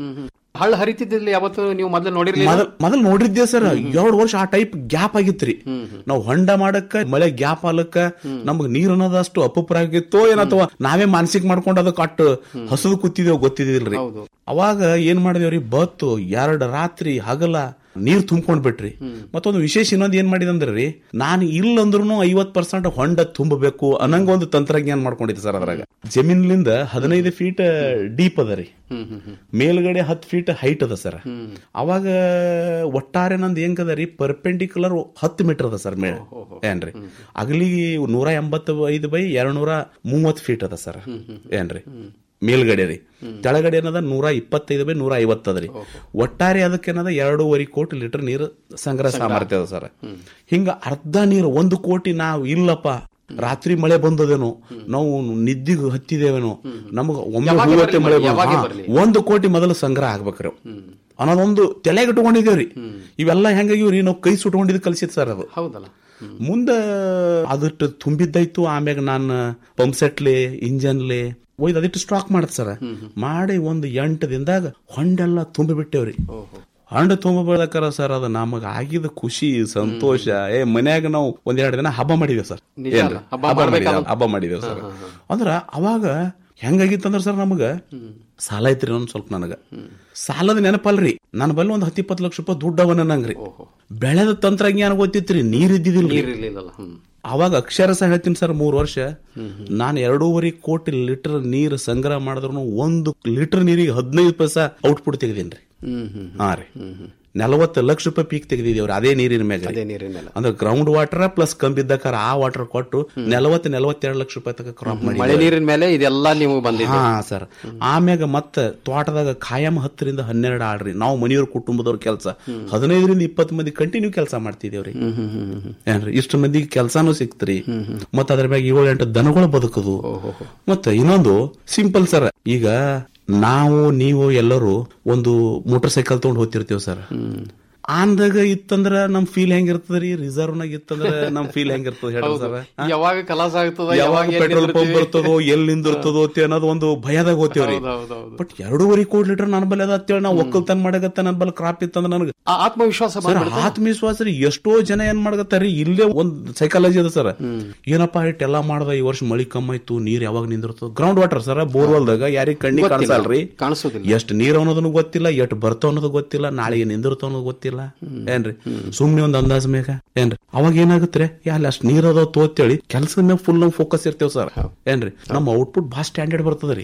Speaker 12: ಹಳ್ಳ ಹರಿತಿದ್ದಿಲ್ಲ ಯಾವತ್ತು ನೀವು ಮೊದಲು ನೋಡಿರ್ಲಿಲ್ಲ
Speaker 13: ಮೊದಲ್ ಮೊದಲ್ ನೋಡಿದ್ದೆ ಸರ್ ಎರಡ್ ವರ್ಷ ಆ ಟೈಪ್ ಗ್ಯಾಪ್ ಆಗಿತ್ರಿ ನಾವು ಹೊಂಡ ಮಾಡಕ್ಕ ಮಳೆ ಗ್ಯಾಪ್ ಆಲಕ್ಕ ನಮಗ್ ನೀರ್ ಅನ್ನೋದು ಅಷ್ಟು ಅಪುಪ್ರಾಗಿತ್ತೋ ಏನಥವಾ ನಾವೇ ಮಾನಸಿಕ ಮಾಡ್ಕೊಂಡು ಅದಕ್ಕೆ ಅಟ್ಟು ಹಸದು ಕೂತಿದೇವ್ ಗೊತ್ತಿದಿಲ್ರಿ ಅವಾಗ ಏನ್ ಮಾಡಿದೇವ್ರಿ ಬತ್ತು ಎರಡ್ ರಾತ್ರಿ ಹಗಲ ನೀರ್ ತುಂಬ್ಕೊಂಡ್ ಬಿಟ್ರಿ ಮತ್ತೊಂದು ವಿಶೇಷ ಇನ್ನೊಂದು ಏನ್ ಮಾಡಿದಂದ್ರೆ ರೀ ನಾನು ಇಲ್ಲ ಅಂದ್ರೂ ಐವತ್ ಪರ್ಸೆಂಟ್ ಹೊಂಡ ತುಂಬಬೇಕು ಅನ್ನಂಗ ಒಂದು ತಂತ್ರಜ್ಞಾನ ಮಾಡ್ಕೊಂಡಿದ್ದೆ ಸರ್ ಅದ್ರಾಗ ಜಮೀನ್ಲಿಂದ ಹದಿನೈದು ಫೀಟ್ ಡೀಪ್ ಅದ ರೀ ಮೇಲ್ಗಡೆ ಹತ್ತು ಫೀಟ್ ಹೈಟ್ ಅದ ಸರ್ ಅವಾಗ ಒಟ್ಟಾರೆ ನಂದು ಹೆಂಗದ ರೀ ಪರ್ಪೆಂಡಿಕ್ಯುಲರ್ ಹತ್ತು ಮೀಟರ್ ಅದ ಸರ್ ಮೇಲ್ ಏನ್ರಿ ಅಗಲಿಗೆ ನೂರ ಎಂಬತ್ತು ಐದು ಬೈ ಎರಡ್ ನೂರ ಮೂವತ್ತು ಫೀಟ್ ಅದ ಸರ್ ಏನ್ರಿ ಮೇಲ್ಗಡೆ ರೀ ಕೆಳಗಡೆ ಏನದ ನೂರ ಇಪ್ಪತ್ತೈದು ಬೈ ನೂರ ಐವತ್ತದ ರೀ ಒಟ್ಟಾರೆ ಅದಕ್ಕೇನದ ಎರಡೂವರೆ ಕೋಟಿ ಲೀಟರ್ ನೀರು ಸಂಗ್ರಹ ಸಾಮರ್ಥ್ಯ ಅದ ಸರ್ ಹಿಂಗ ಅರ್ಧ ನೀರು ಒಂದು ಕೋಟಿ ನಾವು ಇಲ್ಲಪ್ಪ ರಾತ್ರಿ ಮಳೆ ಬಂದದೇನೋ ನಾವು ನಿದ್ದಿಗೆ ಹತ್ತಿದೇವೇನೋ ನಮಗ ಒಮ್ಮೆ
Speaker 12: ಯಾವಾಗ
Speaker 13: ಹೂವತ್ತೆ
Speaker 12: ಬರ್ಲಿ
Speaker 13: ಮಳೆ
Speaker 12: ಮಳೆ? ಯಾವಾಗೆ
Speaker 13: ಬಂದು-
Speaker 12: ಬರ್ಲಿ?
Speaker 13: ಹಾ, ಒಂದು ಕೋಟಿ ಮೊದಲು ಸಂಗ್ರಹ ಆಗ್ಬೇಕ್ರಿ ಅವು. ಅನ್ನೋದೊಂದು ತಲೆಗೆ ಇಟ್ಕೊಂಡಿದೇವ್ರಿ ಇವೆಲ್ಲ ಹೆಂಗಾಗಿವ್ರಿ ನಾವು ಕೈ ಸುಟ್ಕೊಂಡಿದ್ ಕಲ್ಸಿತ್ ಸರ್ ಅದು
Speaker 12: ಹೌದಲ್ಲ
Speaker 13: ಮುಂದ ಅದಟ್ಟು ತುಂಬಿದ್ದಾಯ್ತು ಆಮ್ಯಾಗ ನಾನು ಪಂಪ್ ಸೆಟ್ಲಿ ಇಂಜನ್ಲಿ ಒಯ್ದು ಅದಿಟ್ಟು ಸ್ಟಾಕ್ ಮಾಡತ್ ಸರ್ ಮಾಡಿ ಒಂದು ಎಂಟು ದಿನದಾಗ ಹೊಂಡೆಲ್ಲ ತುಂಬಿ ಬಿಟ್ಟೇವ್ರಿ ಹಂಡ ತುಂಬಬೇಕರ ಸರ್ ಅದು ನಮಗ ಆಗಿದ ಖುಷಿ ಸಂತೋಷ ಏ ಮನ್ಯಾಗ ನಾವು ಒಂದೆರಡು ದಿನ ಹಬ್ಬ ಮಾಡಿದೇವ್ ಸರ್
Speaker 12: ನಿಜ
Speaker 13: ಏನ್ರಿ?
Speaker 12: ಅಲ್ಲ? ಹಬ್ಬ
Speaker 13: ಹಬ್ಬ
Speaker 12: ಮಾಡ್ಬೇಕಾದ-
Speaker 13: ಮಾಡಿದೇವ್ ಹಬ್ಬ ಮಾಡಿದೇವ್ ಸರ್ ಅಂದ್ರ ಅವಾಗ ಹೆಂಗಾಗಿತ್ತಂದ್ರ ಸರ್ ನಮಗ ಸಾಲ ಐತ್ರಿ ಒಂದ್ ಸ್ವಲ್ಪ ನನಗ ಸಾಲದ ನೆನಪಲ್ರಿ ನನ್ನ ಬಲ್ಲಿ ಒಂದ್ ಹತ್ತಿಪ್ಪತ್ತು ಲಕ್ಷ ರೂಪಾಯಿ ದುಡ್ಡು ಅವನ ನಂಗ್ರಿ ಬೆಳೆದ ತಂತ್ರಜ್ಞಾನ ಗೊತ್ತಿತ್ರಿ ನೀರ್ ಇದ್ದಿದಿಲ್ರಿ
Speaker 12: ನೀರ್ ಇರ್ಲಿಲ್ಲಲ್ಲ ಹ್ಮ್
Speaker 13: ಅವಾಗ ಅಕ್ಷರಸ ಹೇಳ್ತೀನಿ ಸರ್ ಮೂರು ವರ್ಷ ನಾನು ಎರಡೂವರೆ ಕೋಟಿ ಲೀಟರ್ ನೀರು ಸಂಗ್ರಹ ಮಾಡಿದ್ರು ಒಂದು ಲೀಟರ್ ನೀರಿಗೆ ಹದಿನೈದು ಪೈಸಾ ಔಟ್ಪುಟ್ ತೆಗೆದೀನ್ರಿ
Speaker 12: ಹ್ಮ್ ಹ್ಮ್
Speaker 13: ಹಾ ರೀ ನಲವತ್ತು ಲಕ್ಷ ರೂಪಾಯಿ ಪೀಕ್ ತೆಗೆದಿದ್ದೇವ್ರಿ ಅದೇ ನೀರಿನ ಮ್ಯಾಗ
Speaker 12: ಅದೇ ನೀರಿನ ಮೇಲೆ
Speaker 13: ಅಂದ್ರೆ ಗ್ರೌಂಡ್ ವಾಟರ್ ಪ್ಲಸ್ ಕಂಬಿದ್ದಕ್ಕಾರ ಆ ವಾಟರ್ ಕೊಟ್ಟು ನಲವತ್ತು ನಲವತ್ತೆರಡು ಲಕ್ಷ ರೂಪಾಯಿ ತನಕ ಕ್ರಾಪ್ ಮಾಡಿ
Speaker 12: ಮಳೆ ನೀರಿನ ಮೇಲೆ ಇದೆಲ್ಲ ನೀವು ಬಂದಿದ್ದೀರಿ
Speaker 13: ಹಾ ಸರ್ ಆಮ್ಯಾಗ ಮತ್ತೆ ತೋಟದಾಗ ಖಾಯಂ ಹತ್ತರಿಂದ ಹನ್ನೆರಡು ಆಳ್ರಿ ನಾವು ಮನೆಯವ್ರ ಕುಟುಂಬದವ್ರ ಕೆಲಸ ಹದಿನೈದರಿಂದ ಇಪ್ಪತ್ತು ಮಂದಿ ಕಂಟಿನ್ಯೂ ಕೆಲಸ ಮಾಡ್ತಿದೇವ್ರಿ ಏನ್ರಿ ಇಷ್ಟು ಮಂದಿಗೆ ಕೆಲಸಾನು ಸಿಕ್ತ್ರಿ ಮತ್ತ ಅದ್ರ ಮ್ಯಾಗ ಏಳು ಎಂಟು ದನಗಳು ಬದುಕುದು ಮತ್ತೆ ಇನ್ನೊಂದು ಸಿಂಪಲ್ ಸರ್ ಈಗ ನಾವು ನೀವು ಎಲ್ಲರೂ ಒಂದು ಮೋಟರ್ ಸೈಕಲ್ ತಗೊಂಡ್ ಹೋಗ್ತಿರ್ತೀವಿ ಸರ್ ಆನ್ದಾಗ ಇತ್ತಂದ್ರ ನಮ್ ಫೀಲ್ ಹೆಂಗಿರ್ತದ್ರಿ ರಿಸರ್ವ್ ನಾಗ ಇತ್ತಂದ್ರ ನಮ್ ಫೀಲ್ ಹೆಂಗಿರ್ತದ ಹೇಳಿ
Speaker 12: ಹೌದು.
Speaker 13: ಸರ್
Speaker 12: ಯಾವಾಗ ಕಲಾಸ ಆಗ್ತದ
Speaker 13: ಯಾವಾಗ ಪೆಟ್ರೋಲ್ ಪಂಪ್ ಬರ್ತದೋ ಎಲ್ಲಿ ನಿಂದಿರ್ತದೋ ಅಂತ ಅನ್ನೋದು ಒಂದು ಭಯದಾಗ ಹೋಗ್ತೇವ್ರಿ ಬಟ್ ಎರಡೂವರೆ ಕೋಟಿ ಲೀಟರ್ ನನ್ನ ಬಲ್ಲಿ ಅದ ಅಂತೇಳಿ ನಾವು ಒಕ್ಕಲ್ತನ ಮಾಡಗತ್ತ ನನ್ನ ಬಲ್ಲಿ ಕ್ರಾಪ್ ಇತ್ತಂದ್ರ ನನಗೆ
Speaker 12: ಆ ಆತ್ಮವಿಶ್ವಾಸ
Speaker 13: ಸರ್
Speaker 12: ಬಂದ್ಬಿಡುತ್ತೆ.
Speaker 13: ಆತ್ಮವಿಶ್ವಾಸ ರೀ ಎಷ್ಟೋ ಜನ ಏನ್ ಮಾಡಕತ್ತಾರಿ ಇಲ್ಲೇ ಒಂದ್ ಸೈಕಾಲಜಿ ಅದ ಸರ್ ಏನಪ್ಪಾ ಇಟ್ ಎಲ್ಲಾ ಮಾಡ್ದ ಈ ವರ್ಷ ಮಳಿ ಕಮ್ಮಾಯ್ತು ನೀರ್ ಯಾವಾಗ ನಿಂದಿರ್ತದ ಗ್ರೌಂಡ್ ವಾಟರ್ ಸರ್ ಬೋರ್ವೆಲ್ದಾಗ ಯಾರಿಗ್ ಕಣ್ಣಿ
Speaker 12: ಗೊತ್ತಿಲ್ಲ.
Speaker 13: ಕಾಣಿಸಲ್ರಿ
Speaker 12: ಕಾಣಿಸೋದಿಲ್ಲ
Speaker 13: ಎಷ್ಟ್ ನೀರ್ ಅನ್ನೋದನ್ನು ಗೊತ್ತಿಲ್ಲ ಎಷ್ಟ್ ಬರ್ತಾವ ಅನ್ನೋದು ಗೊತ್ತಿಲ್ಲ ನಾಳೆಗೆ ನಿಂದಿರ್ತಾವ ಅನ್ನೋದು ಗೊತ್ತಿಲ್ಲ ಏನ್ರಿ ಸುಮ್ನೆ ಒಂದ್ ಅಂದಾಜ್ ಮೇಗ ಏನ್ರಿ ಅವಾಗ ಏನಾಗುತ್ತೆ ಅಲ್ಲಿ ಅಷ್ಟ್ ನೀರ್ ಅದಾವ ತೋತೇಳಿ ಕೆಲ್ಸದ ಮ್ಯಾಗ ಫುಲ್ ನಮ್ ಫೋಕಸ್ ಇರ್ತೇವ್ ಸರ್ ಏನ್ರಿ ನಮ್ಮ ಔಟ್ಪುಟ್ ಬಹಳ ಸ್ಟ್ಯಾಂಡರ್ಡ್ ಬರ್ತದ್ರಿ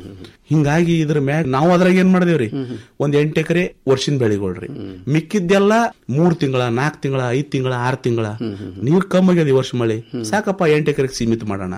Speaker 13: ಹಿಂಗಾಗಿ ಇದ್ರ ಮ್ಯಾಗ ನಾವು ಅದ್ರಾಗ ಏನ್ ಮಾಡಿದೇವ್ರಿ ಒಂದ್ ಎಂಟ್ ಎಕರೆ ವರ್ಷಿನ ಬೆಳಿಗೊಳ್ರಿ ಮಿಕ್ಕಿದ್ದೆಲ್ಲ ಮೂರ್ ತಿಂಗಳ ನಾಲ್ಕ್ ತಿಂಗಳ ಐದ್ ತಿಂಗಳ ಆರ್ ತಿಂಗಳ ನೀರ್ ಕಮ್ಮಿ ಆಗ್ಯದ ಈ ವರ್ಷ ಮಳಿ ಸಾಕಪ್ಪ ಎಂಟ್ ಎಕರೆಗೆ ಸೀಮಿತ ಮಾಡೋಣ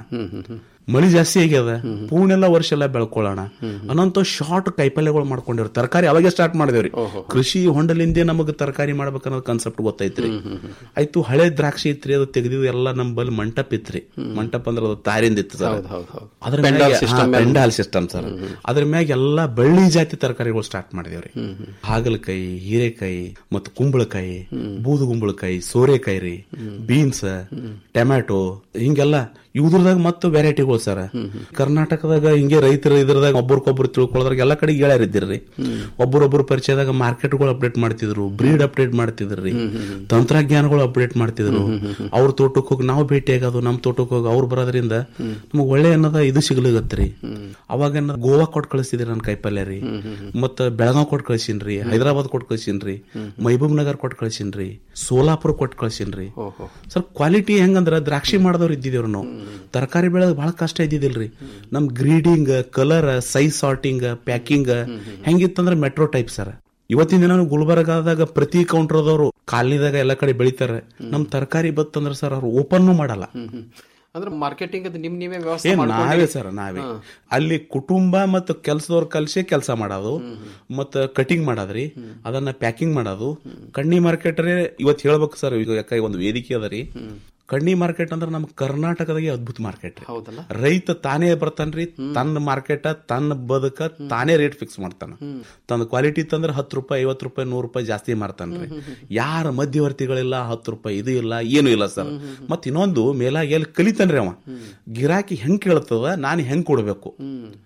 Speaker 13: ಮಳಿ ಜಾಸ್ತಿ ಆಗ್ಯದ ಪೂರ್ಣೆಲ್ಲ ವರ್ಷ ಎಲ್ಲ ಬೆಳ್ಕೊಳ್ಳೋಣ ಅನ್ನೋಂತ ಶಾರ್ಟ್ ಕೈಪಲ್ಯಗಳು ಮಾಡ್ಕೊಂಡಿವ್ರಿ ತರಕಾರಿ ಅವಾಗೆ ಸ್ಟಾರ್ಟ್ ಮಾಡಿದೇವ್ರಿ ಕೃಷಿ ಹೊಂಡಲಿಂದೇ ನಮಗ್ ತರಕಾರಿ ಮಾಡ್ಬೇಕನ್ನೋ ಕಾನ್ಸೆಪ್ಟ್ ಗೊತ್ತೈತ್ರಿ ಆಯ್ತು ಹಳೆ ದ್ರಾಕ್ಷಿ ಇತ್ರಿ ಅದು ತೆಗೆದಿದ್ದು ಎಲ್ಲ ನಮ್ ಬಲ್ಲಿ ಮಂಟಪ ಇತ್ರಿ ಮಂಟಪ ಅಂದ್ರೆ ಅದು ತಾರಿಂದ ಇತ್ತು ಸರ್ ಅದ್ರ
Speaker 12: Pendal
Speaker 13: ಮ್ಯಾಗೆ-
Speaker 12: system
Speaker 13: ಹಾ,
Speaker 12: ಮೇಲೆ.
Speaker 13: ಪೆಂಡಾಲ್ ಸಿಸ್ಟಮ್ ಸರ್ ಅದ್ರ ಮ್ಯಾಗ ಎಲ್ಲಾ ಬಳ್ಳಿ ಜಾತಿ ತರಕಾರಿಗಳು ಸ್ಟಾರ್ಟ್ ಮಾಡಿದೇವ್ರಿ ಹಾಗಲಕಾಯಿ ಹೀರೆಕಾಯಿ ಮತ್ತು ಕುಂಬಳಕಾಯಿ ಬೂದು ಕುಂಬಳಕಾಯಿ ಸೋರೆಕಾಯಿ ರೀ ಬೀನ್ಸ್ ಟೊಮ್ಯಾಟೊ ಹಿಂಗೆಲ್ಲ ಇವ್ರದಾಗ ಮತ್ತು ವೆರೈಟಿಗಳು ಸರ್ ಕರ್ನಾಟಕದಾಗ ಹಿಂಗೆ ರೈತರ ಇದ್ರದಾಗ ಒಬ್ರಿಗೊಬ್ರು ತಿಳ್ಕೊಳ್ಳೋದ್ರಾಗ ಎಲ್ಲ ಕಡೆ ಹೇಳ್ಯಾರಿದ್ದಿರ್ರಿ ಒಬ್ಬರೊಬ್ರು ಪರಿಚಯದಾಗ ಮಾರ್ಕೆಟ್ಗಳು ಅಪ್ಡೇಟ್ ಮಾಡ್ತಿದ್ರು ಬ್ರೀಡ್ ಅಪ್ಡೇಟ್ ಮಾಡ್ತಿದ್ರಿ ತಂತ್ರಜ್ಞಾನಗಳು ಅಪ್ಡೇಟ್ ಮಾಡ್ತಿದ್ರು ಅವ್ರ ತೋಟಕ್ಕೆ ಹೋಗಿ ನಾವು ಭೇಟಿ ಆಗೋದು ನಮ್ಮ ತೋಟಕ್ಕೆ ಹೋಗಿ ಅವ್ರು ಬರೋದ್ರಿಂದ ನಮಗ್ ಒಳ್ಳೆ ಅನ್ನೋದ ಇದು ಸಿಗ್ಲಿಗತ್ರಿ ಅವಾಗ ಏನದ ಗೋವಾ ಕೊಟ್ಟು ಕಳಿಸ್ತಿದ್ರಿ ನನ್ನ ಕೈಪಲ್ಯ ರೀ ಮತ್ತ ಬೆಳಗಾವ್ ಕೊಟ್ಟು ಕಳ್ಸಿನ್ರಿ ಹೈದರಾಬಾದ್ ಕೊಟ್ಟು ಕಳ್ಸಿನ್ರಿ ಮಹಬೂಬ್ ನಗರ್ ಕೊಟ್ಟು ಕಳ್ಸಿನ್ರಿ ಸೋಲಾಪುರ ಕೊಟ್ಟು ಕಳ್ಸಿನ್ರಿ ಸರ್ ಕ್ವಾಲಿಟಿ ಹೆಂಗಂದ್ರ ದ್ರಾಕ್ಷಿ ಮಾಡಿದವ್ರು ಇದ್ದಿದ್ದೇವ್ರಿ ನಾವು ತರಕಾರಿ ಬೆಳೆದ್ ಬಹಳ ಕಷ್ಟ ಇದ್ದಿದಿಲ್ರಿ ನಮ್ grading colour size sorting packing ಹೆಂಗಿತ್ತಂದ್ರ ಮೆಟ್ರೋ ಟೈಪ್ ಸರ್ ಇವತ್ತಿನ ದಿನ ಗುಲ್ಬರ್ಗಾದಾಗ ಪ್ರತಿ ಕೌಂಟರ್ದವರು ಕಾಲನಿದಾಗ ಎಲ್ಲ ಕಡೆ ಬೆಳಿತಾರೆ ನಮ್ ತರಕಾರಿ ಬತ್ತಂದ್ರ ಸರ್ ಅವ್ರು ಓಪನ್ ಮಾಡಲ್ಲ
Speaker 12: ಅಂದ್ರೆ ಮಾರ್ಕೆಟಿಂಗ್ ಅದು ನಿಮ್ ನೀವೇ
Speaker 13: ಏ
Speaker 12: ವ್ಯವಸ್ಥೆ
Speaker 13: ನಾವೇ
Speaker 12: ಮಾಡ್ಕೊಂಡ್ರಿ?
Speaker 13: ಸರ್ ನಾವೇ
Speaker 12: ಹಾ.
Speaker 13: ಅಲ್ಲಿ ಕುಟುಂಬ ಮತ್ತು ಕೆಲಸದವ್ರ ಕಲ್ಸೆ ಕೆಲಸ ಮಾಡೋದು ಮತ್ತ ಕಟಿಂಗ್ ಮಾಡೋದ್ರಿ ಅದನ್ನ ಪ್ಯಾಕಿಂಗ್ ಮಾಡೋದು ಕಣ್ಣಿ ಮಾರ್ಕೆಟ್ ಇವತ್ತು ಹೇಳ್ಬೇಕು ಸರ್ ಈಗ ಯಾಕ ಒಂದು ವೇದಿಕೆ ಅದ ರೀ ಕಣ್ಣಿ ಮಾರ್ಕೆಟ್ ಅಂದ್ರೆ ನಮ್ ಕರ್ನಾಟಕದಾಗೆ ಅದ್ಭುತ ಮಾರ್ಕೆಟ್ ರೀ
Speaker 12: ಹೌದಲ್ಲ
Speaker 13: ರೈತ ತಾನೇ ಬರ್ತಾನ್ರಿ ತನ್ನ ಮಾರ್ಕೆಟ್ ತನ್ನ ಬದುಕ ತಾನೇ ರೇಟ್ ಫಿಕ್ಸ್ ಮಾಡ್ತಾನ ತನ್ನ ಕ್ವಾಲಿಟಿ ತಂದ್ರೆ ಹತ್ತು ರೂಪಾಯಿ ಐವತ್ತು ರೂಪಾಯಿ ನೂರು ರೂಪಾಯಿ ಜಾಸ್ತಿ ಮಾರ್ತಾನ್ರಿ ಯಾರ ಮಧ್ಯವರ್ತಿಗಳಿಲ್ಲ ಹತ್ತು ರೂಪಾಯಿ ಇದು ಇಲ್ಲ ಏನು ಇಲ್ಲ ಸರ್ ಮತ್ ಇನ್ನೊಂದು ಮೇಲಾಗಿ ಎಲ್ಲಿ ಕಲಿತಾನ್ರಿ ಅವ ಗಿರಾಕಿ ಹೆಂಗ್ ಕೇಳ್ತದ ನಾನು ಹೆಂಗ್ ಕೊಡ್ಬೇಕು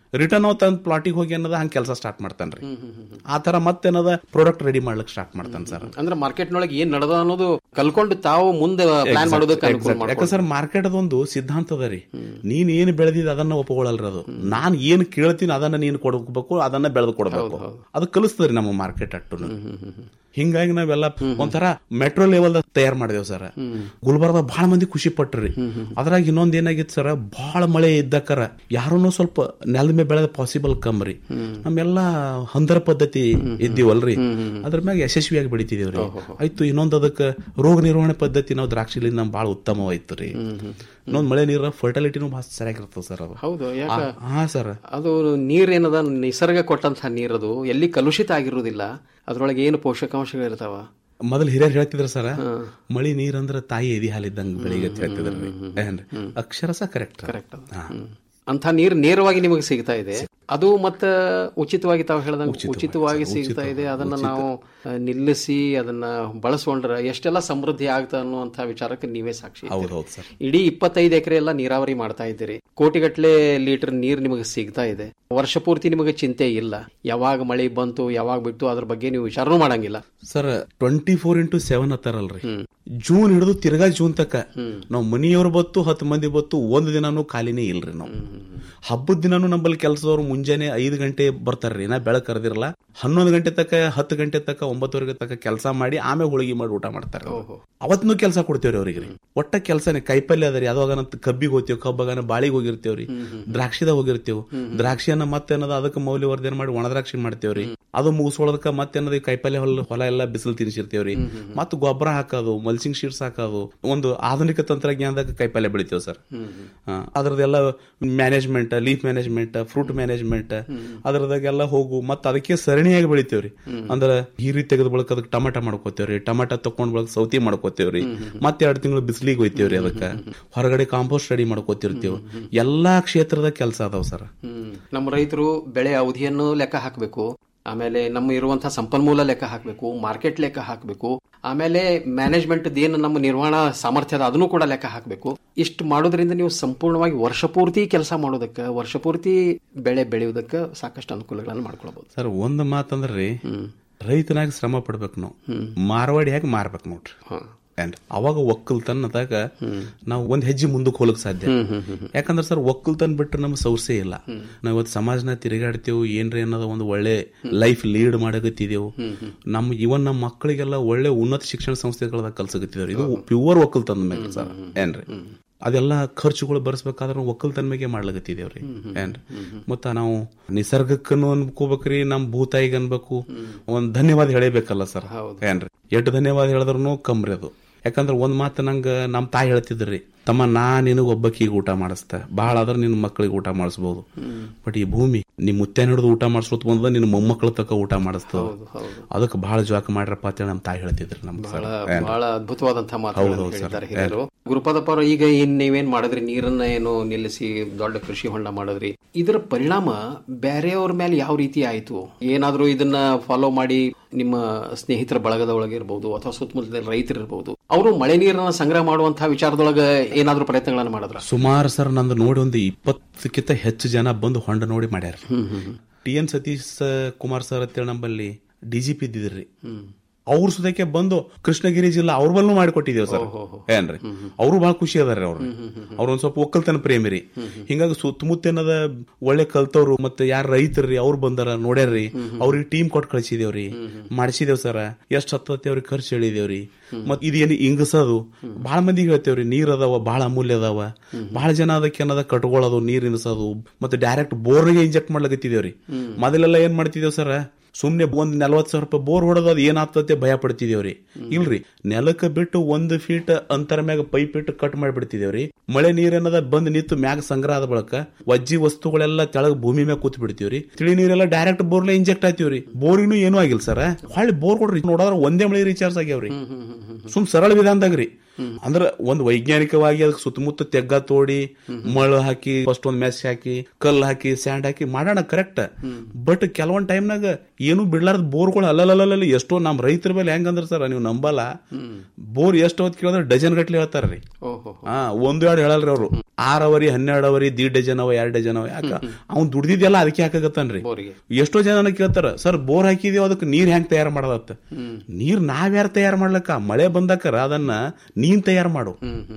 Speaker 13: ರಿಟರ್ನ್ ಅವ್ ತಂದ್ ಪ್ಲಾಟಿಗೆ ಹೋಗಿ ಅನ್ನೋದ ಹಂಗ ಕೆಲಸ ಸ್ಟಾರ್ಟ್ ಮಾಡ್ತಾನ್ರಿ ಆ ತರ ಮತ್ತೇನದ ಪ್ರಾಡಕ್ಟ್ ರೆಡಿ ಮಾಡ್ಲಿಕ್ಕೆ ಸ್ಟಾರ್ಟ್ ಮಾಡ್ತಾನೆ ಸರ್
Speaker 12: ಅಂದ್ರೆ ಮಾರ್ಕೆಟ್ ನೊಳಗೆ ಏನ್ ನಡೆದ ಅನ್ನೋದು ಕಲ್ಕೊಂಡು ತಾವು ಮುಂದೆ ಪ್ಲಾನ್ ಮಾಡೋದಕ್ಕೆ ಅನುಕೂಲ
Speaker 13: ಯಾಕಂದ್ರೆ
Speaker 12: ಮಾಡ್ಕೊಂಡು
Speaker 13: ಸರ್ ಮಾರ್ಕೆಟ್ ಅದೊಂದು ಸಿದ್ಧಾಂತ ಅದ ರೀ ನೀನ್ ಏನ್ ಬೆಳೆದಿದ್ ಅದನ್ನ ಒಪ್ಕೊಳ್ಳಲ್ರಿ ಅದು ನಾನ್ ಏನ್ ಕೇಳ್ತೀನಿ ಅದನ್ನ ನೀನ್ ಕೊಡ್ಬೇಕು ಅದನ್ನ ಬೆಳೆದು ಕೊಡ್ಬೇಕು ಅದು ಕಲಿಸ್ತದ್ರಿ ನಮ್ಮ ಮಾರ್ಕೆಟ್ ಅಟ್ಟು ಹಿಂಗಾಗಿ ನಾವೆಲ್ಲ ಒಂಥರ ಮೆಟ್ರೋ ಲೆವೆಲ್ ತಯಾರು ಮಾಡಿದೇವ್ ಸರ್ ಗುಲ್ಬರ್ಗ ಬಹಳ ಮಂದಿ ಖುಷಿ ಪಟ್ರಿ ಅದ್ರಾಗ ಇನ್ನೊಂದ್ ಏನಾಗಿತ್ತು ಸರ್ ಬಹಳ ಮಳೆ ಇದ್ದಕ್ಕರ ಯಾರನ್ನೂ ಸ್ವಲ್ಪ ನೆಲದ ಮೇಲೆ ಬೆಳೆದ ಪಾಸಿಬಲ್ ಕಮ್ರಿ ನಮ್ಮೆಲ್ಲ ಹಂದರ ಪದ್ಧತಿ ಇದ್ದೀವಲ್ರಿ ಅದ್ರ ಮ್ಯಾಗ ಯಶಸ್ವಿಯಾಗಿ ಬೆಳಿತಿದೇವ್ರಿ ಆಯ್ತು ಇನ್ನೊಂದ್ ಅದಕ್ಕ ರೋಗ ನಿರ್ವಹಣೆ ಪದ್ಧತಿ ನಾವು ದ್ರಾಕ್ಷಿಲಿಂದ ನಮ್ ಬಹಳ ಉತ್ತಮವಾಯ್ತು ರೀ ಇನ್ನೊಂದ್ ಮಳೆ ನೀರ ಫರ್ಟಿಲಿಟಿನೂ ಬಹಳ ಸರಿಯಾಗಿರ್ತದೆ ಸರ್ ಅದು
Speaker 12: ಹೌದು ಯಾಕ
Speaker 13: ಆ- ಹಾ ಸರ್
Speaker 12: ಅದು ನೀರೇನದ ನಿಸರ್ಗ ಕೊಟ್ಟಂತಹ ನೀರದು ಎಲ್ಲಿ ಕಲುಷಿತ ಆಗಿರುವುದಿಲ್ಲ ಅದ್ರೊಳಗೆ ಏನು ಪೋಷಕಾಂಶಗಳು ಇರ್ತಾವ
Speaker 13: ಮೊದಲು ಹಿರಿಯರು ಹೇಳ್ತಿದ್ರ ಸರ ಮಳಿ ನೀರಂದ್ರ ತಾಯಿ ಎದಿ ಹಾಲಿದ್ದಂಗ ಬೆಳಿಗ್ಗೆ ಅಂತ ಹೇಳ್ತಿದ್ರಿ ಏನ್ರಿ ಅಕ್ಷರಸ ಕರೆಕ್ಟ್
Speaker 12: ಕರೆಕ್ಟ್ ಅಂತ ನೀರು ನೇರವಾಗಿ ನಿಮಗೆ ಸಿಗ್ತಾ ಇದೆ ಅದು ಮತ್ತ ಉಚಿತವಾಗಿ ತಾವು ಹೇಳ್ದಂಗೆ ಉಚಿತವಾಗಿ ಸಿಗ್ತಾ ಇದೆ ಅದನ್ನ ನಾವು ಆ, ನಿಲ್ಲಿಸಿ ಅದನ್ನ ಬಳಸ್ಕೊಂಡ್ರೆ ಎಷ್ಟೆಲ್ಲ ಸಮೃದ್ಧಿ ಆಗ್ತಾ ಅನ್ನುವಂತ ವಿಚಾರಕ್ಕೆ ನೀವೇ ಸಾಕ್ಷಿ ಇದ್ದೀರಿ.
Speaker 13: ಹೌದು ಹೌದು ಸರ್
Speaker 12: ಇಡೀ ಇಪ್ಪತ್ತೈದು ಎಕರೆ ಎಲ್ಲ ನೀರಾವರಿ ಮಾಡ್ತಾ ಇದ್ದೀರಿ ಕೋಟಿಗಟ್ಲೆ ಲೀಟರ್ ನೀರು ನಿಮಗೆ ಸಿಗ್ತಾ ಇದೆ ವರ್ಷ ಪೂರ್ತಿ ನಿಮಗೆ ಚಿಂತೆ ಇಲ್ಲ ಯಾವಾಗ ಮಳೆ ಬಂತು ಯಾವಾಗ ಬಿಟ್ಟು ಅದ್ರ ಬಗ್ಗೆ ನೀವು ವಿಚಾರನೂ ಮಾಡಂಗಿಲ್ಲ
Speaker 13: sir twenty four into seven ಹತ್ತಾರಲ್ರಿ ಜೂನ್ ಹಿಡಿದು ತಿರ್ಗಾ ಜೂನ್ ತಕ ನಾವ್ ಮನಿಯವ್ರು ಬತ್ತು ಹತ್ತು ಮಂದಿ ಬತ್ತು ಒಂದ್ ದಿನಾನು ಖಾಲಿನೇ ಇಲ್ರಿ ನಾವು ಹಬ್ಬದ ದಿನಾನು ನಮ್ಮಲ್ಲಿ ಕೆಲಸದವ್ರು ಮುಂಜಾನೆ ಐದು ಗಂಟೆ ಬರ್ತಾರ್ರಿ ನಾ ಬೆಳಕ್ ಕರೆದಿರಲ್ಲ ಹನ್ನೊಂದು ಗಂಟೆ ತಕ ಹತ್ತು ಗಂಟೆ ತಕ ಒಂಬತ್ತುವರೆಗೆ ತಕ ಕೆಲಸ ಮಾಡಿ ಆಮೇಲೆ ಹೋಳಿಗೆ ಮಾಡಿ ಊಟ ಮಾಡ್ತಾರೆ ಅವತ್ನು ಕೆಲಸ ಕೊಡ್ತೇವ್ರಿ ಅವ್ರಿಗೆ ರೀ ಒಟ್ಟ ಕೆಲಸನೇ ಕೈಪಲ್ಯ ಅದರಿ ಯಾವಾಗ ಕಬ್ಬಿಗೆ ಹೋಗ್ತೇವ್ ಕಬ್ಬಾಗನ ಬಾಳಿಗೆ ಹೋಗಿರ್ತೇವ್ರಿ ದ್ರಾಕ್ಷಿದಾಗ ಹೋಗಿರ್ತೇವ್ ದ್ರಾಕ್ಷಿಯನ್ನ ಮತ್ತೇನದ ಅದಕ್ಕೆ ಮೌಲ್ಯವರ್ಧನೆ ಮಾಡಿ ಒಣ ದ್ರಾಕ್ಷಿ ಮಾಡ್ತೇವ್ರಿ ಅದು ಮುಗಿಸ್ಕೊಳ್ಳೋದಕ್ಕ ಮತ್ತೇನದ ಕೈಪಲ್ಯ ಹೊಲ ಹೊಲ ಎಲ್ಲ ಬಿಸಿಲು ತಿನ್ಸಿರ್ತೇವ್ರಿ ಮತ್ತ ಗೊಬ್ಬರ ಹಾಕೋದು ಮಲ್ಸಿಂಗ್ ಶೀಟ್ಸ್ ಹಾಕೋದು ಒಂದು ಆಧುನಿಕ ತಂತ್ರಜ್ಞಾನದಾಗ ಕೈಪಲ್ಯ ಬೆಳಿತೇವ್ ಸರ್ ಅದ್ರದ್ದೆಲ್ಲ management leaf management fruit management ಅದ್ರದಾಗೆಲ್ಲ ಹೋಗು ಮತ್ತ ಅದಕ್ಕೆ ಸರಣಿಯಾಗಿ ಬೆಳಿತೇವ್ರಿ ಅಂದ್ರ ಹೀರಿ ತೆಗೆದ ಬಳಕ ಅದಕ್ಕೆ ಟಮಾಟ ಮಾಡ್ಕೋತೇವ್ರಿ ಟಮಾಟ ತಕೊಂಡ್ ಬಳಕ ಸೌತಿ ಮಾಡ್ಕೋತೇವ್ರಿ ಮತ್ತೆ ಎರಡು ತಿಂಗಳು ಬಿಸಿಲಿಗೆ ಹೋಯ್ತೇವ್ರಿ ಅದಕ್ಕ ಹೊರಗಡೆ ಕಾಂಪೋಸ್ಟ್ ರೆಡಿ ಮಾಡ್ಕೋತಿರ್ತೇವ್ ಎಲ್ಲಾ ಕ್ಷೇತ್ರದ ಕೆಲಸ ಅದಾವ ಸರ್
Speaker 12: ನಮ್ಮ ರೈತರು ಬೆಳೆ ಅವಧಿಯನ್ನು ಲೆಕ್ಕ ಹಾಕಬೇಕು ಆಮೇಲೆ ನಮ್ಮ ಇರುವಂತಹ ಸಂಪನ್ಮೂಲ ಲೆಕ್ಕ ಹಾಕಬೇಕು ಮಾರ್ಕೆಟ್ ಲೆಕ್ಕ ಹಾಕಬೇಕು ಆಮೇಲೆ ಮ್ಯಾನೇಜ್ಮೆಂಟ್ ಏನು ನಮ್ಮ ನಿರ್ವಹಣಾ ಸಾಮರ್ಥ್ಯ ಅದ ಅದನ್ನು ಕೂಡ ಲೆಕ್ಕ ಹಾಕಬೇಕು ಇಷ್ಟು ಮಾಡೋದ್ರಿಂದ ನೀವು ಸಂಪೂರ್ಣವಾಗಿ ವರ್ಷ ಪೂರ್ತಿ ಕೆಲಸ ಮಾಡೋದಕ್ಕೆ ವರ್ಷ ಪೂರ್ತಿ ಬೆಳೆ ಬೆಳೆಯುವುದಕ್ಕೆ ಸಾಕಷ್ಟು ಅನುಕೂಲಗಳನ್ನು ಮಾಡ್ಕೊಳ್ಬಹುದು
Speaker 13: ಸರ್ ಒಂದ್ ಮಾತಂದ್ರಿ ರೈತನಾಗಿ ಶ್ರಮ ಪಡ್ಬೇಕು ನಾವು ಮಾರವಾಡಿಯಾಗಿ ಮಾರ್ಬೇಕು ನೋಡ್ರಿ ಏನ್ರಿ ಅವಾಗ ಒಕ್ಕಲ್ತನದಾಗ ನಾವು ಒಂದ್ ಹೆಜ್ಜೆ ಮುಂದಕ್ಕೆ ಹೋಗಕ್ ಸಾಧ್ಯ ಯಾಕಂದ್ರೆ ಸರ್ ಒಕ್ಕಲ್ತನ ಬಿಟ್ರೆ ನಮ್ಗೆ ಸೌರ್ಸೆ ಇಲ್ಲ ನಾವ್ ಇವತ್ತು ಸಮಾಜನ ತಿರುಗಾಡ್ತೇವು ಏನ್ರಿ ಅನ್ನೋದ ಒಂದು ಒಳ್ಳೆ ಲೈಫ್ ಲೀಡ್ ಮಾಡಕತ್ತಿದೆವು ನಮ್ಮ ಇವನ್ ನಮ್ಮ ಮಕ್ಕಳಿಗೆಲ್ಲ ಒಳ್ಳೆ ಉನ್ನತ ಶಿಕ್ಷಣ ಸಂಸ್ಥೆಗಳದಾಗ ಕಲ್ಸಕತ್ತಿದ್ದೇವೆ ಇದು ಪ್ಯೂರ್ ಒಕ್ಕಲ್ತನ ಮೇಲೆ ಸರ್ ಏನ್ರಿ ಅದೆಲ್ಲ ಖರ್ಚುಗಳು ಭರಿಸ್ಬೇಕಾದ್ರೆ ನಾವು ಒಕ್ಕಲ್ತನ ಮೇಲೆ ಮಾಡ್ಲಕತ್ತಿದೇವ್ರಿ ಏನ್ರಿ ಮತ್ತ ನಾವು ನಿಸರ್ಗಕ್ಕನು ಅನ್ಕೋಬೇಕ್ರಿ ನಮ್ ಭೂತಾಯಿಗೆ ಅನ್ಬೇಕು ಒಂದ್ ಧನ್ಯವಾದ ಹೇಳಬೇಕಲ್ಲ ಸರ್ ಏನ್ರಿ ಎಷ್ಟು ಧನ್ಯವಾದ ಹೇಳಿದ್ರು ಕಮ್ರಿ ಅದು ಯಾಕಂದ್ರೆ ಒಂದ್ ಮಾತು ನಂಗ ನಮ್ ತಾಯಿ ಹೇಳ್ತಿದ್ರಿ ತಮ್ಮ ನಾ ನಿನಗ ಒಬ್ಬಕ್ಕಿಗೆ ಊಟ ಮಾಡಿಸ್ತೆ ಬಹಳ ಆದ್ರೆ ನಿನ್ ಮಕ್ಕಳಿಗೆ ಊಟ ಮಾಡಿಸ್ಬೋದು ಬಟ್ ಈ ಭೂಮಿ ನಿಮ್ ಮುತ್ತೆನ ಹಿಡಿದು ಊಟ ಮಾಡಿಸ್ಕೊತ ಬಂದ ನಿನ್ ಮೊಮ್ಮಕ್ಕಳ ತಕ ಊಟ ಮಾಡಿಸ್ತದ ಅದಕ್ಕೆ ಬಹಳ ಜ್ವಾಕ ಮಾಡ್ರಪ್ಪ ಅಂತೇಳಿ ನಮ್ ತಾಯಿ ಹೇಳ್ತಿದ್ರಿ ನಮ್
Speaker 12: ಬಹಳ ಬಹಳ ಅದ್ಭುತವಾದಂತಹ ಮಾತುಗಳನ್ನು
Speaker 13: ಹೌದು,
Speaker 12: ಹೇಳಿದ್ದಾರೆ
Speaker 13: ಸರ್.
Speaker 12: ಹಿರಿಯರು ಗುರುಪಾದಪ್ಪ ಅವರು ಈಗ ಇನ್ ನೀವೇನ್ ಮಾಡಿದ್ರಿ ನೀರನ್ನ ಏನು ನಿಲ್ಲಿಸಿ ದೊಡ್ಡ ಕೃಷಿ ಹೊಂಡ ಮಾಡಿದ್ರಿ ಇದರ ಪರಿಣಾಮ ಬೇರೆಯವ್ರ ಮೇಲೆ ಯಾವ ರೀತಿ ಆಯ್ತು ಏನಾದ್ರೂ ಇದನ್ನ ಫಾಲೋ ಮಾಡಿ ನಿಮ್ಮ ಸ್ನೇಹಿತರ ಬಳಗದ ಒಳಗೆ ಇರ್ಬೋದು ಅಥವಾ ಸುತ್ತಮುತ್ತಲ ರೈತರು ಇರ್ಬೋದು ಅವರು ಮಳೆ ನೀರನ್ನ ಸಂಗ್ರಹ ಮಾಡುವಂತಹ ವಿಚಾರದೊಳಗ ಏನಾದ್ರೂ ಪ್ರಯತ್ನಗಳನ್ನ ಮಾಡಿದ್ರ
Speaker 13: ಸುಮಾರು ಸರ್ ನಂದು ನೋಡಿ ಒಂದು ಇಪ್ಪತ್ತಕ್ಕಿಂತ ಹೆಚ್ಚು ಜನ ಬಂದು ಹೊಂಡ ನೋಡಿ ಮಾಡ್ಯಾರ T N Satish Kumar sir ಅಂತೇಳಿ ನಮ್ಮಲ್ಲಿ ಡಿಜಿಪಿ ಇದ್ದಿದ್ರಿ ಅವ್ರ ಸುದಕ್ಕೆ ಬಂದು ಕೃಷ್ಣಗಿರಿ ಜಿಲ್ಲಾ ಅವ್ರ ಬಲ್ಲೂ ಮಾಡಿಕೊಟ್ಟಿದ್ದೇವೆ ಸರ್ ಏನ್ರಿ ಅವರು ಬಹಳ ಖುಷಿ ಅದಾರ ಅವ್ರು ಅವ್ರ ಒಂದ್ ಸ್ವಲ್ಪ ಒಕ್ಕಲ್ತನ ಪ್ರೇಮಿ ರೀ ಹಿಂಗಾಗಿ ಸುತ್ತಮುತ್ತ ಏನದ ಒಳ್ಳೆ ಕಲ್ತವ್ರು ಮತ್ತೆ ಯಾರ ರೈತರ್ರಿ ಅವ್ರು ಬಂದಾರ ನೋಡ್ಯಾರ್ರಿ ಅವ್ರಿಗೆ ಟೀಮ್ ಕೊಟ್ಟು ಕಳ್ಸಿದೇವ್ರಿ ಮಾಡಿಸಿದೇವ್ ಸರ್ ಎಷ್ಟ್ ಹತ್ತತ್ತೆ ಅವ್ರಿಗೆ ಖರ್ಚು ಹೇಳಿದೇವ್ರಿ ಮತ್ ಇದೇನು ಇಂಗಸದು ಬಹಳ ಮಂದಿಗೆ ಹೇಳ್ತೇವ್ರಿ ನೀರ್ ಅದಾವ ಬಹಳ ಅಮೂಲ್ಯ ಅದಾವ ಬಹಳ ಜನ ಅದಕ್ಕೆ ಏನದ ಕಟ್ಕೊಳ್ಳೋದು ನೀರ್ ಇನ್ಸೋದು ಮತ್ತೆ ಡೈರೆಕ್ಟ್ ಬೋರ್ಗೆ ಇಂಜೆಕ್ಟ್ ಮಾಡ್ಲಕತ್ತಿದೇವ್ರಿ ಮೊದಲೆಲ್ಲ ಏನ್ ಮಾಡ್ತಿದೇವ್ ಸರ್ ಸುಮ್ನೆ ಒಂದ್ ನಲ್ವತ್ ಸಾವಿರ ರೂಪಾಯಿ ಬೋರ್ ಹೊಡೆದು ಅದು ಏನಾಗ್ತತೆ ಭಯ ಪಡ್ತಿದೇವ್ರಿ ಇಲ್ರಿ ನೆಲಕ್ಕೆ ಬಿಟ್ಟು ಒಂದು ಫೀಟ್ ಅಂತರ ಮ್ಯಾಗ ಪೈಪ್ ಇಟ್ಟು ಕಟ್ ಮಾಡಿಬಿಡ್ತಿದೇವ್ರಿ ಮಳೆ ನೀರೇನದ ಬಂದ್ ನಿಂತು ಮ್ಯಾಗ ಸಂಗ್ರಹ ಆದ ಬಳಕ ವಜ್ಜಿ ವಸ್ತುಗಳೆಲ್ಲ ತೆಳಗ್ ಭೂಮಿ ಮ್ಯಾಗ ಕೂತ್ ಬಿಡ್ತೀವ್ರಿ ತಿಳಿ ನೀರೆಲ್ಲ ಡೈರೆಕ್ಟ್ ಬೋರ್ಲೆ ಇಂಜೆಕ್ಟ್ ಆಯ್ತೀವ್ರಿ ಬೋರಿನೂ ಏನೂ ಆಗಿಲ್ಲ ಸರ್ ಹೊಳ್ಳಿ ಬೋರ್ ಕೊಡ್ರಿ ನೋಡಿದ್ರೆ ಒಂದೇ ಮಳೆ ರೀಚಾರ್ಜ್ ಆಗ್ಯಾವ್ರಿ ಸುಮ್ ಸರಳ ವಿಧಾನದಾಗ್ರಿ ಅಂದ್ರ ಒಂದ್ ವೈಜ್ಞಾನಿಕವಾಗಿ ಅದಕ್ಕೆ ಸುತ್ತಮುತ್ತ ತೆಗ್ಗ ತೋಡಿ ಮಳ್ಳು ಹಾಕಿ ಫಸ್ಟ್ ಒಂದ್ ಮೆಸ್ ಹಾಕಿ ಕಲ್ಲು ಹಾಕಿ ಸ್ಯಾಂಡ್ ಹಾಕಿ ಮಾಡೋಣ ಕರೆಕ್ಟ್ ಬಟ್ ಕೆಲವೊಂದ್ ಟೈಮ್ನಾಗ ಏನು ಬಿಡ್ಲಾರ್ದ ಬೋರ್ಗಳು ಅಲ್ಲಲ್ಲ ಎಷ್ಟೋ ನಮ್ ರೈತರ ಮೇಲೆ ಹೆಂಗಂದ್ರ ಸರ್ ನೀವು ನಂಬಲ್ಲ ಬೋರ್ ಎಷ್ಟು ಹೊತ್ತು ಕೇಳಿದ್ರೆ ಡಜನ್ ಗಟ್ಲೆ ಹೇಳ್ತಾರ್ರಿ ಹಾ ಒಂದು ಎರಡು ಹೇಳಲ್ರಿ ಅವ್ರು ಆರ್ ಅವರಿ ಹನ್ನೆರಡು ಅವರಿ ದಿ ಡಜನ್ ಅವ ಎರಡ್ ಡಜನ್ ಅವ ಯಾಕ ಅವ್ನ್ ದುಡ್ದಿದ್ದೆಲ್ಲ ಅದಕ್ಕೆ ಹಾಕಾಗತ್ತಾನ್ರಿ ಎಷ್ಟೋ ಜನ ಕೇಳ್ತಾರ ಸರ್ ಬೋರ್ ಹಾಕಿದೀವಿ ಅದಕ್ಕೆ ನೀರ್ ಹೆಂಗ್ ತಯಾರು ಮಾಡೋದತ್ತ ನೀರ್ ನಾವ್ ಯಾರು ತಯಾರು ಮಾಡ್ಲಕ್ಕ ಮಳೆ ಬಂದಕ್ಕರ ಅದನ್ನ ನೀನ್ ತಯಾರು ಮಾಡು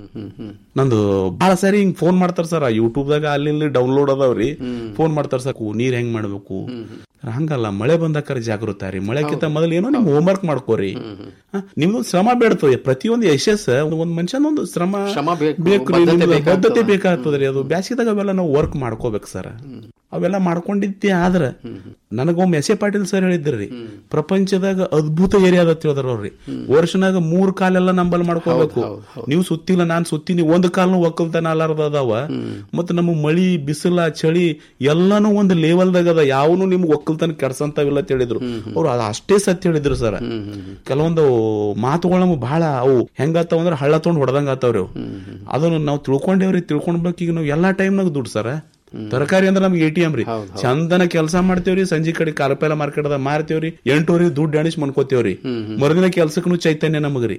Speaker 13: ನಂದು ಬಹಳ ಸಾರಿ ಹಿಂಗ್ ಫೋನ್ ಮಾಡ್ತಾರ ಸರ್ ಯೂಟ್ಯೂಬ್ ದಾಗ ಅಲ್ಲಿ ಇಲ್ಲಿ ಡೌನ್ಲೋಡ್ ಅದಾವ್ರಿ ಫೋನ್ ಮಾಡ್ತಾರ ಸರ್ ನೀರ್ ಹೆಂಗ್ ಮಾಡ್ಬೇಕು ಹಂಗಲ್ಲ ಮಳೆ ಬಂದಕ್ಕರ ಜಾಗೃತ ರೀ ಮಳೆಕ್ಕಿಂತ ಮೊದಲು ಏನೋ ನಿಮ್ ಹೋಮ್ವರ್ಕ್ ಮಾಡ್ಕೋರಿ ಹಾ, ನಿಮ್ದೊಂದು ಶ್ರಮ ಬೇಡ್ತದೆ ಪ್ರತಿಯೊಂದು ಯಶಸ್ಸು ಒಂದ್ ಮನುಷ್ಯನೊಂದು ಶ್ರಮ
Speaker 12: ಶ್ರಮ ಬೇಕು,
Speaker 13: ಬೇಕು
Speaker 12: ಬದ್ಧತೆ
Speaker 13: ನಿಮ್ದು
Speaker 12: ಬೇಕಾಗ್ತದೆ.
Speaker 13: ಬದ್ಧತೆ ಬೇಕಾಗ್ತದ್ರಿ ಅದು ಬ್ಯಾಸಿದಾಗ ಅವೆಲ್ಲ ನಾವು ವರ್ಕ್ ಮಾಡ್ಕೋಬೇಕು ಸರ್ ಅವೆಲ್ಲ ಮಾಡ್ಕೊಂಡಿದ್ದೆ ಆದ್ರ ನನಗೊಮ್ಮೆ ಎಸ್ ಎ ಪಾಟೀಲ್ ಸರ್ ಹೇಳಿದ್ರಿ ಪ್ರಪಂಚದಾಗ ಅದ್ಭುತ ಏರಿಯಾ ಅದ ತಿಳಿದ್ರ ಅವ್ರಿ ವರ್ಷನಾಗ ಮೂರ್ ಕಾಲೆಲ್ಲ ನಂಬಲ್ ಮಾಡ್ಕೋಬೇಕು ನೀವು ಸುತ್ತಿಲ್ಲ ನಾನ್ ಸುತ್ತೀನಿ ಒಂದ್ ಕಾಲ್ನು ಒಕ್ಕಲ್ತನ ಅಲಾರ್ದ ಅದಾವ ಮತ್ತ ನಮ್ಮ ಮಳಿ ಬಿಸಿಲ ಚಳಿ ಎಲ್ಲಾನು ಒಂದ್ ಲೆವೆಲ್ದಾಗ ಅದ ಯಾವನು ನಿಮ್ಗೆ ಒಕ್ಕಲ್ತನ ಕೆಡ್ಸಂತಾವಿಲ್ಲ ಅಂತ ಹೇಳಿದ್ರು ಅವ್ರು ಅದ್ ಅಷ್ಟೇ ಸತ್ಯ ಹೇಳಿದ್ರು ಸರ್ ಕೆಲವೊಂದು ಮಾತುಗಳು ನಮ್ಗೆ ಬಹಳ ಅವು ಹೆಂಗಾತಾವ ಅಂದ್ರೆ ಹಳ್ಳ ತೊಗೊಂಡ್ ಹೊಡೆದಂಗ ಆತಾವ್ರಿ ಅವು ಅದನ್ನ ನಾವು ತಿಳ್ಕೊಂಡೇವ್ರಿ ತಿಳ್ಕೊಂಡ್ಬೇಕು ಈಗ ನಾವು ಎಲ್ಲಾ ಟೈಮ್ನಾಗ ದುಡ್ಡು ಸರ್ ತರಕಾರಿ ಅಂದ್ರೆ ನಮ್ಗೆ ಎ ಟಿ ಎಂ ರೀ ಚಂದನ ಕೆಲಸ ಮಾಡ್ತೇವ್ರಿ ಸಂಜೆ ಕಡೆ ಕಾರಪೆಲ್ಲ ಮಾರ್ಕೆಟ್ ಅದ ಮಾರ್ತೇವ್ರಿ ಎಂಟೂರಿ ದುಡ್ಡು ಎಣಿಸ್ ಮನ್ಕೋತೇವ್ರಿ ಮರುದಿನ ಕೆಲ್ಸಕ್ಕೂ ಚೈತನ್ಯ ನಮಗ್ರಿ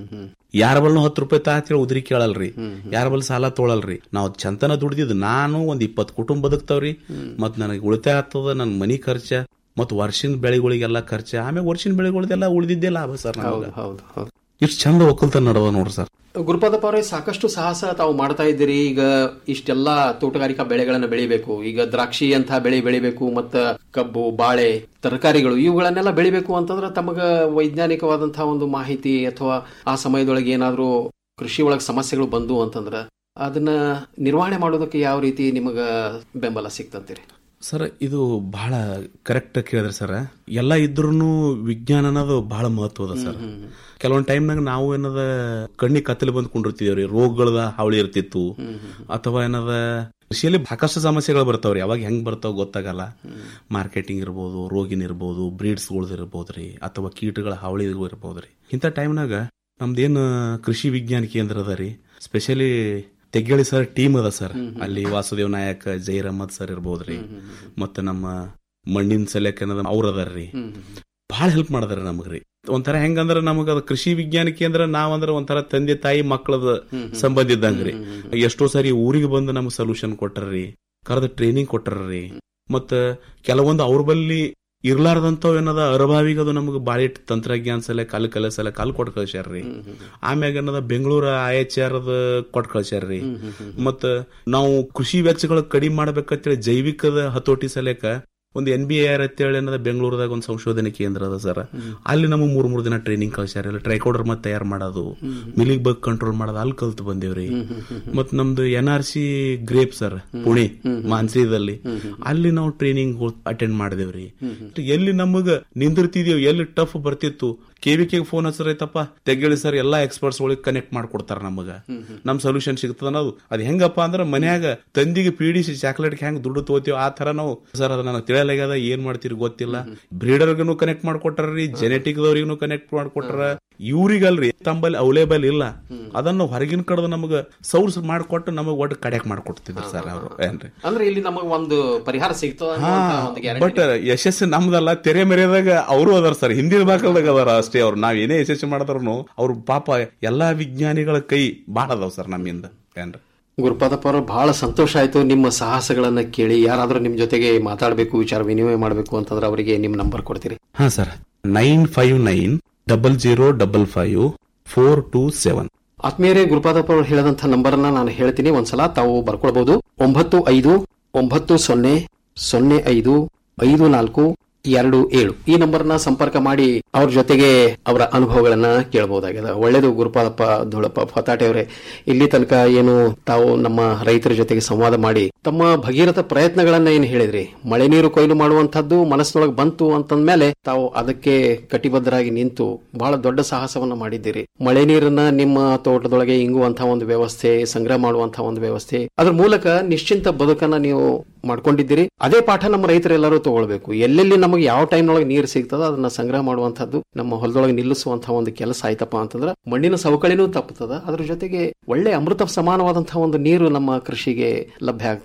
Speaker 13: ಯಾರ ಬಲ್ನು ಹತ್ತು ರೂಪಾಯಿ ತಾತಿರ ಉದ್ರಿ ಕೇಳಲ್ರಿ ಯಾರ ಬಲ್ ಸಾಲ ತೊಳಲ್ರಿ ನಾವು ಚಂತನ ದುಡ್ದಿದ್ ನಾನು ಒಂದ್ ಇಪ್ಪತ್ ಕುಟುಂಬ ಬದುಕ್ತಾವ್ರಿ ಮತ್ ನನಗೆ ಉಳಿತಾಯ ಆಗ್ತದ ನನ್ ಮನಿ ಖರ್ಚ ಮತ್ ವರ್ಷಿನ ಬೆಳೆಗಳಿಗೆಲ್ಲ ಖರ್ಚ ಆಮೇಲೆ ವರ್ಷಿನ ಬೆಳೆಗಳದೆಲ್ಲ ಉಳಿದಿದ್ದೇ ಲಾಭ ಸರ್
Speaker 12: ಹೌದು ಹೌದು ಹೌದು
Speaker 13: ಇಷ್ಟು ಚಂದ ಒಕ್ಕಲ್ತನ ನಡದ ನೋಡ್ರಿ ಸರ್
Speaker 12: ಗುರುಪಾದಪ್ಪ ಅವರೇ ಸಾಕಷ್ಟು ಸಾಹಸ ತಾವು ಮಾಡ್ತಾ ಇದ್ದೀರಿ ಈಗ ಇಷ್ಟೆಲ್ಲ ತೋಟಗಾರಿಕಾ ಬೆಳೆಗಳನ್ನ ಬೆಳಿಬೇಕು ಈಗ ದ್ರಾಕ್ಷಿ ಅಂತ ಬೆಳೆ ಬೆಳಿಬೇಕು ಮತ್ತ ಕಬ್ಬು ಬಾಳೆ ತರಕಾರಿಗಳು ಇವುಗಳನ್ನೆಲ್ಲ ಬೆಳಿಬೇಕು ಅಂತಂದ್ರೆ ತಮಗ ವೈಜ್ಞಾನಿಕವಾದಂತಹ ಒಂದು ಮಾಹಿತಿ ಅಥವಾ ಆ ಸಮಯದೊಳಗೆ ಏನಾದ್ರೂ ಕೃಷಿ ಒಳಗೆ ಸಮಸ್ಯೆಗಳು ಬಂದು ಅಂತಂದ್ರ ಅದನ್ನ ನಿರ್ವಹಣೆ ಮಾಡೋದಕ್ಕೆ ಯಾವ ರೀತಿ ನಿಮಗ ಬೆಂಬಲ ಸಿಕ್ತಂತೀರಿ
Speaker 13: ಸರ್ ಇದು ಬಹಳ ಕರೆಕ್ಟ್ ಕೇಳಿದ್ರಿ ಸರ್ ಎಲ್ಲ ಇದ್ರೂ ವಿಜ್ಞಾನ ಅನ್ನೋದು ಬಹಳ ಮಹತ್ವದ ಸರ್ ಕೆಲವೊಂದ್ ಟೈಮ್ನಾಗ ನಾವು ಏನದ ಕಣ್ಣಿ ಕತ್ತಲೆ ಬಂದ್ ಕುಂಡಿರ್ತಿದೇವ್ರಿ ರೋಗಗಳದ ಹಾವಳಿ ಇರ್ತಿತ್ತು ಅಥವಾ ಏನದ ಕೃಷಿಯಲ್ಲಿ ಸಾಕಷ್ಟು ಸಮಸ್ಯೆಗಳು ಬರ್ತಾವ್ರಿ ಯಾವಾಗ ಹೆಂಗ್ ಬರ್ತಾವ ಗೊತ್ತಾಗಲ್ಲ ಮಾರ್ಕೆಟಿಂಗ್ ಇರ್ಬೋದು ರೋಗಿನ ಇರ್ಬೋದು ಬ್ರೀಡ್ಸ್ಗಳ್ ಇರ್ಬೋದ್ರಿ ಅಥವಾ ಕೀಟಗಳ ಹಾವಳಿಗಳು ಇರ್ಬೋದ್ರಿ ಇಂಥ ಟೈಮ್ನಾಗ ನಮ್ದೇನು ಕೃಷಿ ವಿಜ್ಞಾನ ಕೇಂದ್ರ ಅದ ರೀ ಸ್ಪೆಷಲಿ ತೆಗ್ಗಳಿ ಸರ್ ಟೀಮ್ ಅದ ಸರ್ ಅಲ್ಲಿ ವಾಸುದೇವ್ ನಾಯಕ್ ಜೈರ್ ಅಹಮದ್ ಸರ್ ಇರ್ಬೋದ್ರಿ ಮತ್ತೆ ನಮ್ಮ ಮಣ್ಣಿನ ಸೆಲೆಕ್ ಅನ್ನೋದು ಅವ್ರ ಅದಾರ್ರಿ ಬಹಳ ಹೆಲ್ಪ್ ಮಾಡದಾರ ನಮಗ್ರಿ ಒಂಥರ ಹೆಂಗಂದ್ರ ನಮಗ ಅದು ಕೃಷಿ ವಿಜ್ಞಾನ ಕೇಂದ್ರ ನಾವಂದ್ರ ಒಂಥರ ತಂದೆ ತಾಯಿ ಮಕ್ಕಳದ ಸಂಬಂಧ ಇದ್ದಂಗ್ರಿ ಎಷ್ಟೋ ಸಾರಿ ಊರಿಗೆ ಬಂದು ನಮ್ಗೆ ಸೊಲ್ಯೂಷನ್ ಕೊಟ್ಟರ್ರಿ ಕರೆದ ಟ್ರೈನಿಂಗ್ ಕೊಟ್ಟರ್ರಿ ಮತ್ತ ಕೆಲವೊಂದು ಅವ್ರ ಬಲ್ಲಿ ಇರ್ಲಾರ್ದಂತವ್ ಏನದ ಅರಭಾವಿಗೆ ಅದು ನಮಗೆ ಬಾಳಿ ತಂತ್ರಜ್ಞಾನ ಸಲ ಕಾಲು ಕಲ ಸಲ ಕಾಲು ಕೊಟ್ಟು ಕಳ್ಸ್ಯಾರ್ರಿ ಆಮ್ಯಾಗ ಏನದ ಬೆಂಗಳೂರ ಐ ಎಚ್ ಆರ್ ಕೊಟ್ಟು ಕಳ್ಸ್ಯಾರ್ರಿ ಮತ್ತ ನಾವು ಕೃಷಿ ವೆಚ್ಚಗಳು ಕಡಿಮೆ ಮಾಡ್ಬೇಕಂತೇಳಿ ಜೈವಿಕದ ಹತೋಟಿ ಸಲಕ ಒಂದು ಎನ್ ಬಿ ಆರ್ ಅಂತೇಳಿ ಏನದ ಬೆಂಗಳೂರದಾಗ ಒಂದು ಸಂಶೋಧನೆ ಕೇಂದ್ರ ಅದ ಸರ್ ಅಲ್ಲಿ ನಮಗೆ ಮೂರ್ ಮೂರ್ ದಿನ ಟ್ರೈನಿಂಗ್ ಕಳ್ಸ್ಯಾರ ಟ್ರೈಕೋಡರ್ ಮತ್ತೆ ತಯಾರು ಮಾಡೋದು ಮಿಲಿಗ್ ಬಗ್ ಕಂಟ್ರೋಲ್ ಮಾಡೋದು ಅಲ್ಲಿ ಕಲ್ತು ಬಂದೇವ್ರಿ ಮತ್ ನಮ್ದು N R C grape sir Pune ಮಾನ್ಸಿದಲ್ಲಿ ಅಲ್ಲಿ ನಾವು ಟ್ರೈನಿಂಗ್ ಅಟೆಂಡ್ ಮಾಡಿದೇವ್ರಿ ಎಲ್ಲಿ ನಮಗ ನಿಂದಿರ್ತಿದೀವಿ ಎಲ್ಲಿ ಟಫ್ ಬರ್ತಿತ್ತು ಕೆವಿಕೆ ಫೋನ್ ಹಚ್ಚರೈತಪ್ಪ ತೆಗ್ಗೇಳಿ ಸರ್ ಎಲ್ಲಾ ಎಕ್ಸ್ಪರ್ಟ್ಸ್ ಒಳಗೆ ಕನೆಕ್ಟ್ ಮಾಡ್ಕೊಡ್ತಾರ ನಮಗ ನಮ್ ಸೊಲ್ಯೂಷನ್ ಸಿಗ್ತದ ಅನ್ನೋದು ಅದ್ ಹೆಂಗಪ್ಪ ಅಂದ್ರ ಮನ್ಯಾಗ ತಂದಿಗೆ ಪೀಡಿಸಿ ಚಾಕ್ಲೇಟ್ ಹೆಂಗ್ ದುಡ್ಡು ತಗೋತೀವಿ ಆ ತರ ನಾವು ಸರ್ ಅದ ನನಗೆ ತಿಳಿಯಲಾಗ್ಯದ ಏನ್ ಮಾಡ್ತೀರಿ ಗೊತ್ತಿಲ್ಲ ಬ್ರೀಡರ್ಗೂ ಕನೆಕ್ಟ್ ಮಾಡ್ಕೊಟ್ಟಾರ್ರಿ ಜೆನೆಟಿಕ್ ದವ್ರಿಗೂ ಕನೆಕ್ಟ್ ಮಾಡ್ಕೊಟ್ರ ಇವ್ರಿಗಲ್ರಿ ತಂಬಲ್ಲಿ ಅವೈಲೇಬಲ್ ಇಲ್ಲ ಅದನ್ನು ಹೊರಗಿನ ಕಡದ ನಮಗ ಸೌರ್ಸ್ ಮಾಡ್ಕೊಟ್ಟು ನಮಗ್ ಒಟ್ಟು ಕಡೆಕ್ ಮಾಡ್ಕೊಡ್ತಿದ್ರು ಸರ್ ಅವರು ಏನ್ರಿ
Speaker 12: ಅಂದ್ರೆ ಇಲ್ಲಿ ನಮಗ ಒಂದು ಪರಿಹಾರ ಸಿಗ್ತದ
Speaker 13: ಹಾ
Speaker 12: ಅನ್ನುವಂತಹ ಒಂದು ಗ್ಯಾರಂಟಿ
Speaker 13: ಬಟ್ ಯಶಸ್ಸು ನಮ್ದಲ್ಲ ತೆರೆ ಮೆರೆದಾಗ ಅವರು ಅದಾರ ಸರ್ ಹಿಂದಿನ ಬಾಕಲ್ದಾಗ ಅದಾರ ಅಷ್ಟೇ ಅವ್ರು ನಾವ್ ಏನೇ ಯಶಸ್ಸು ಮಾಡಿದ್ರು ಅವ್ರ ಪಾಪ ಎಲ್ಲಾ ವಿಜ್ಞಾನಿಗಳ ಕೈ ಬಾಳ ಅದಾವ ಸರ್ ನಮ್ಮಿಂದ ಏನ್ರಿ
Speaker 12: ಗುರುಪಾದಪ್ಪ ಅವರು ಬಹಳ ಸಂತೋಷ ಆಯ್ತು ನಿಮ್ಮ ಸಾಹಸಗಳನ್ನ ಕೇಳಿ ಯಾರಾದ್ರೂ ನಿಮ್ ಜೊತೆಗೆ ಮಾತಾಡಬೇಕು ವಿಚಾರ ವಿನಿಮಯ ಮಾಡಬೇಕು ಅಂತಂದ್ರೆ ಅವರಿಗೆ ನಿಮ್ ನಂಬರ್ ಕೊಡ್ತೀರಿ
Speaker 13: ಹಾ sir nine five nine double zero double five four two seven
Speaker 12: ಆತ್ಮೀಯರೇ ಗುರುಪಾದಪ್ಪ ಅವರು ಹೇಳಿದಂತ ನಂಬರ್ ಅನ್ನ ನಾನು ಹೇಳ್ತೀನಿ ಒಂದ್ಸಲ ತಾವು ಬರ್ಕೊಳ್ಬಹುದು ಒಂಬತ್ತು ಐದು ಒಂಬತ್ತು ಸೊನ್ನೆ ಸೊನ್ನೆ ಐದು ಐದು ನಾಲ್ಕು ಎರಡು ಏಳು ಈ ನಂಬರ್ನ ಸಂಪರ್ಕ ಮಾಡಿ ಅವ್ರ ಜೊತೆಗೆ ಅವರ ಅನುಭವಗಳನ್ನ ಕೇಳಬಹುದಾಗಿದೆ ಒಳ್ಳೇದು ಗುರುಪಾದಪ್ಪ ಧೂಳಪ್ಪ ಫತಾಟೆ ಅವರೇ ಇಲ್ಲಿ ತನಕ ಏನು ತಾವು ನಮ್ಮ ರೈತರ ಜೊತೆಗೆ ಸಂವಾದ ಮಾಡಿ ತಮ್ಮ ಭಗೀರಥ ಪ್ರಯತ್ನಗಳನ್ನ ಏನು ಹೇಳಿದ್ರಿ ಮಳೆ ನೀರು ಕೊಯ್ಲು ಮಾಡುವಂತಹದ್ದು ಮನಸ್ಸಿನೊಳಗೆ ಬಂತು ಅಂತಂದ್ಮೇಲೆ ತಾವು ಅದಕ್ಕೆ ಕಟಿಬದ್ಧರಾಗಿ ನಿಂತು ಬಹಳ ದೊಡ್ಡ ಸಾಹಸವನ್ನ ಮಾಡಿದ್ದೀರಿ ಮಳೆ ನೀರನ್ನ ನಿಮ್ಮ ತೋಟದೊಳಗೆ ಇಂಗುವಂತಹ ಒಂದು ವ್ಯವಸ್ಥೆ ಸಂಗ್ರಹ ಮಾಡುವಂತಹ ಒಂದು ವ್ಯವಸ್ಥೆ ಅದ್ರ ಮೂಲಕ ನಿಶ್ಚಿಂತ ಬದುಕನ್ನ ನೀವು ಮಾಡ್ಕೊಂಡಿದ್ದೀರಿ ಅದೇ ಪಾಠ ನಮ್ಮ ರೈತರೆಲ್ಲರೂ ತಗೊಳ್ಬೇಕು ಎಲ್ಲೆಲ್ಲಿ ನಮಗೆ ಯಾವ ಟೈಮ್ನೊಳಗೆ ನೀರು ಸಿಗ್ತದೋ ಅದನ್ನ ಸಂಗ್ರಹ ಮಾಡುವಂತಹದ್ದು ನಮ್ಮ ಹೊಲದೊಳಗೆ ನಿಲ್ಲಿಸುವಂತಹ ಒಂದು ಕೆಲಸ ಆಯ್ತಪ್ಪ ಅಂತಂದ್ರೆ ಮಣ್ಣಿನ ಸವಕಳಿನೂ ತಪ್ಪುತ್ತದೆ ಅದ್ರ ಜೊತೆಗೆ ಒಳ್ಳೆ ಅಮೃತ ಸಮಾನವಾದಂತಹ ಒಂದು ನೀರು ನಮ್ಮ ಕೃಷಿಗೆ ಲಭ್ಯ ಆಗ್ತದೆ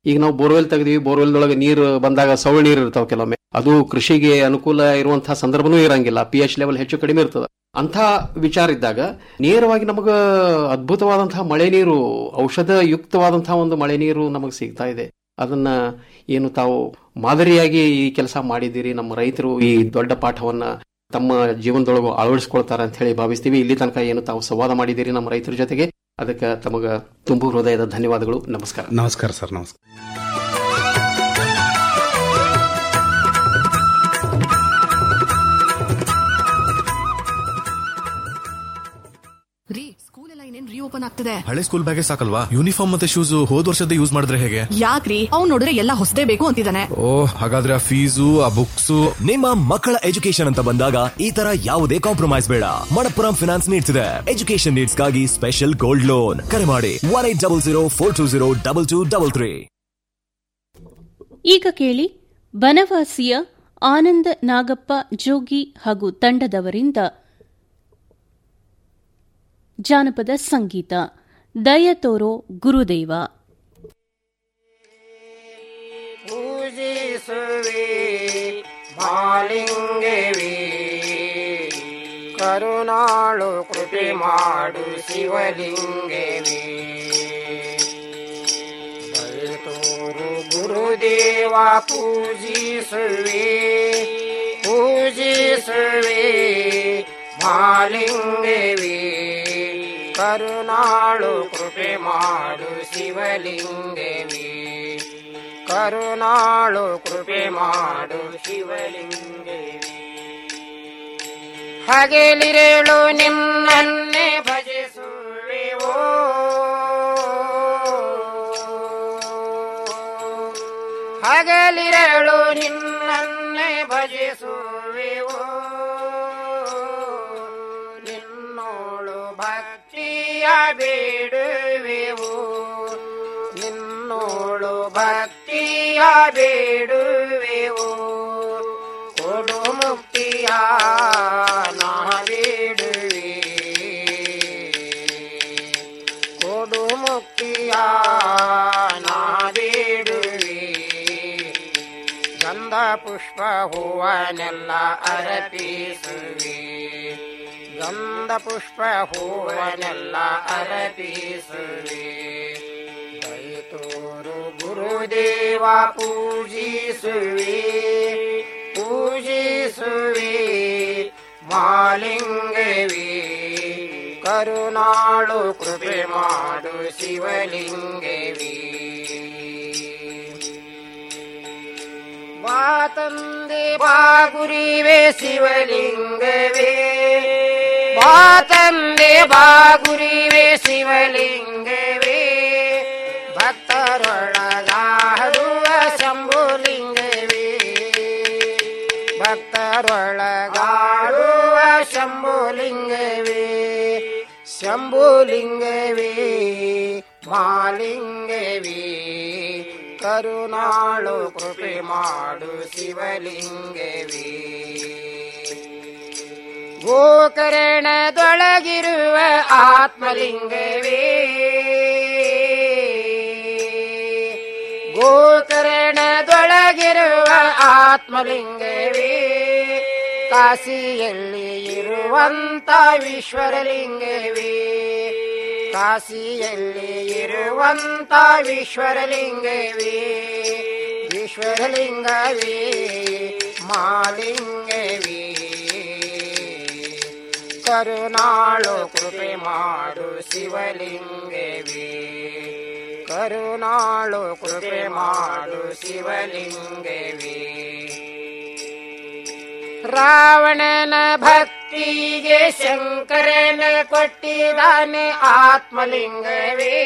Speaker 12: ಈಗ ನಾವು ಬೋರ್ವೆಲ್ ತೆಗೆದಿವಿ ಬೋರ್ವೆಲ್ದೊಳಗೆ ನೀರು ಬಂದಾಗ ಸವಳ ನೀರು ಇರ್ತಾವ ಕೆಲವೊಮ್ಮೆ ಅದು ಕೃಷಿಗೆ ಅನುಕೂಲ ಇರುವಂತಹ ಸಂದರ್ಭನೂ ಇರಂಗಿಲ್ಲ ಪಿ ಎಚ್ ಲೆವೆಲ್ ಹೆಚ್ಚು ಕಡಿಮೆ ಇರ್ತದೆ ಅಂಥ ವಿಚಾರ ಇದ್ದಾಗ ನೇರವಾಗಿ ನಮಗ ಅದ್ಭುತವಾದಂತಹ ಮಳೆ ನೀರು ಔಷಧ ಯುಕ್ತವಾದಂತಹ ಒಂದು ಮಳೆ ನೀರು ನಮಗೆ ಸಿಗ್ತಾ ಇದೆ ಅದನ್ನ ಏನು ತಾವು ಮಾದರಿಯಾಗಿ ಈ ಕೆಲಸ ಮಾಡಿದ್ದೀರಿ ನಮ್ಮ ರೈತರು ಈ ದೊಡ್ಡ ಪಾಠವನ್ನ ತಮ್ಮ ಜೀವನದೊಳಗೂ ಅಳವಡಿಸ್ಕೊಳ್ತಾರೆ ಅಂತ ಹೇಳಿ ಭಾವಿಸ್ತೀವಿ ಇಲ್ಲಿ ತನಕ ಏನು ತಾವು ಸಂವಾದ ಮಾಡಿದ್ದೀರಿ ನಮ್ಮ ರೈತರ ಜೊತೆಗೆ ಅದಕ್ಕೆ ತಮಗ ತುಂಬು ಹೃದಯದ ಧನ್ಯವಾದಗಳು ನಮಸ್ಕಾರ
Speaker 13: ನಮಸ್ಕಾರ ಸರ್ ನಮಸ್ಕಾರ
Speaker 4: ರೀ ಸ್ಕೂಲ್ ಎಲ್ಲ ಇನ್ನೇನ್ ರೀಓಪನ್ ಆಗ್ತದೆ
Speaker 5: ಹಳೆ ಸ್ಕೂಲ್ ಬ್ಯಾಗೆ ಸಾಕಲ್ವಾ ಯೂನಿಫಾರ್ಮ್ ಮತ್ತೆ ಶೂಸ್ ಹೋದ್ ವರ್ಷದ ಯೂಸ್ ಮಾಡಿದ್ರೆ ಹೇಗೆ
Speaker 4: ಯಾಕ್ರಿ ಅವ್ನ್ ನೋಡಿದ್ರೆ ಎಲ್ಲ ಹೊಸದೇ ಬೇಕು ಅಂತಿದ್ದಾನೆ
Speaker 5: ಓ ಹಾಗಾದ್ರೆ ಆ ಫೀಸು ಆ ಬುಕ್ಸು
Speaker 6: ನಿಮ್ಮ ಮಕ್ಕಳ ಎಜುಕೇಶನ್ ಅಂತ ಬಂದಾಗ ಈ ತರ ಯಾವುದೇ ಕಾಂಪ್ರಮೈಸ್ ಬೇಡ ಮಣಪ್ಪುರಂ ಫಿನಾನ್ಸ್ ನೀಡ್ತಿದೆ ಎಜುಕೇಶನ್ ನೀಡ್ಸ್ಗಾಗಿ ಸ್ಪೆಷಲ್ ಗೋಲ್ಡ್ ಲೋನ್ ಕರೆ ಮಾಡಿ one eight double zero four two zero double two double three
Speaker 1: ಈಗ ಕೇಳಿ ಬನವಾಸಿಯ ಆನಂದ ನಾಗಪ್ಪ ಜೋಗಿ ಹಾಗೂ ತಂಡದವರಿಂದ ಜಾನಪದ ಸಂಗೀತ ದಯ ತೋರೋ ಗುರುದೇವ
Speaker 3: ಪೂಜಿಸುವೆ ಮಾಲಿಂಗವೇ ಕರುಣಾಳು ಕೃಪೆ ಮಾಡು ಶಿವಲಿಂಗವೇ ತೋರು ಗುರುದೇವ ಪೂಜಿಸುವೆ ಪೂಜಿಸುವೆ ಮಾಲಿಂಗವೇ ಕರುಣಾಳು ಕೃಪೆ ಮಾಡು ಶಿವಲಿಂಗವೇ ಕರುಣಾಳು ಕೃಪೆ ಮಾಡು ಶಿವಲಿಂಗವೇ ಹಗಲಿರೇಳು ನಿನ್ನನ್ನೇ ಭಜಿಸುವೆವೋ ಹಗಲಿರಳು ನಿನ್ನನ್ನೇ ಭಜಿಸುವೆವೋ ನಿನ್ನೋಳು ಭಕ್ತಿಯ ಬೇಡುವೆವು ನಿನ್ನೋಳು ಭಕ್ತಿಯ ಬೇಡುವೆವು ಕೊಡು ಮುಕ್ತಿಯ ನಾ ಬೇಡುವೆ ಕೊಡು ಮುಕ್ತಿಯ ನಾ ಬೇಡುವೆ ಗಂಧ ಪುಷ್ಪ ಹೂವನೆಲ್ಲ ಅರಪಿಸುವೆ ಗಂಧ ಪುಷ್ಪ ಹೂವನೆಲ್ಲ ಅರಪಿಸುವೆ ದಯತೋರು ಗುರುದೇವ ಪೂಜಿಸುವೆ ಪೂಜಿಸುವೆ ಮಾಲಿಂಗವೇ ಕರುಣಾಳು ಕೃಪೆ ಮಾಡು ಶಿವಲಿಂಗವೇ ಬಾ ತಂದೆ ಬಾ ಗುರಿವೆ ಶಿವಲಿಂಗವೇ ಬಾ ತಂದೆ ಬಾ ಗುರಿವೆ ಶಿವಲಿಂಗವೇ ಭಕ್ತರೊಳಗಾಡುವ ಶಂಭುಲಿಂಗವೇ ಭಕ್ತರೊಳಗಾಡುವ ಶಂಭುಲಿಂಗವೇ ಶಂಭುಲಿಂಗವೇ ಮಾಲಿಂಗವೇ ಕರುಣಾಳು ಕೃಪೆ ಮಾಡು ಶಿವಲಿಂಗವೇ ಗೋಕರ್ಣದೊಳಗಿರುವ ಆತ್ಮಲಿಂಗವೇ ಗೋಕರ್ಣದೊಳಗಿರುವ ಆತ್ಮಲಿಂಗವೇ ಕಾಶಿಯಲ್ಲಿ ಇರುವಂತ ವಿಶ್ವರಲಿಂಗವೇ ಕಾಶಿಯಲ್ಲಿ ಇರುವಂತ ವಿಶ್ವರಲಿಂಗವೇ ವಿಶ್ವರಲಿಂಗವೇ ಮಾಲಿಂಗವೇ ಕರುಣಾಳು ಕೃಪೆ ಮಾಡು ಶಿವಲಿಂಗವೇ ಕರುಣಾಳು ಕೃಪೆ ಮಾಡು ಶಿವಲಿಂಗವೇ ರಾವಣನ ಭಕ್ತಿಗೆ ಶಂಕರನ ಕೊಟ್ಟಿದ್ದಾನೆ ಆತ್ಮಲಿಂಗವೇ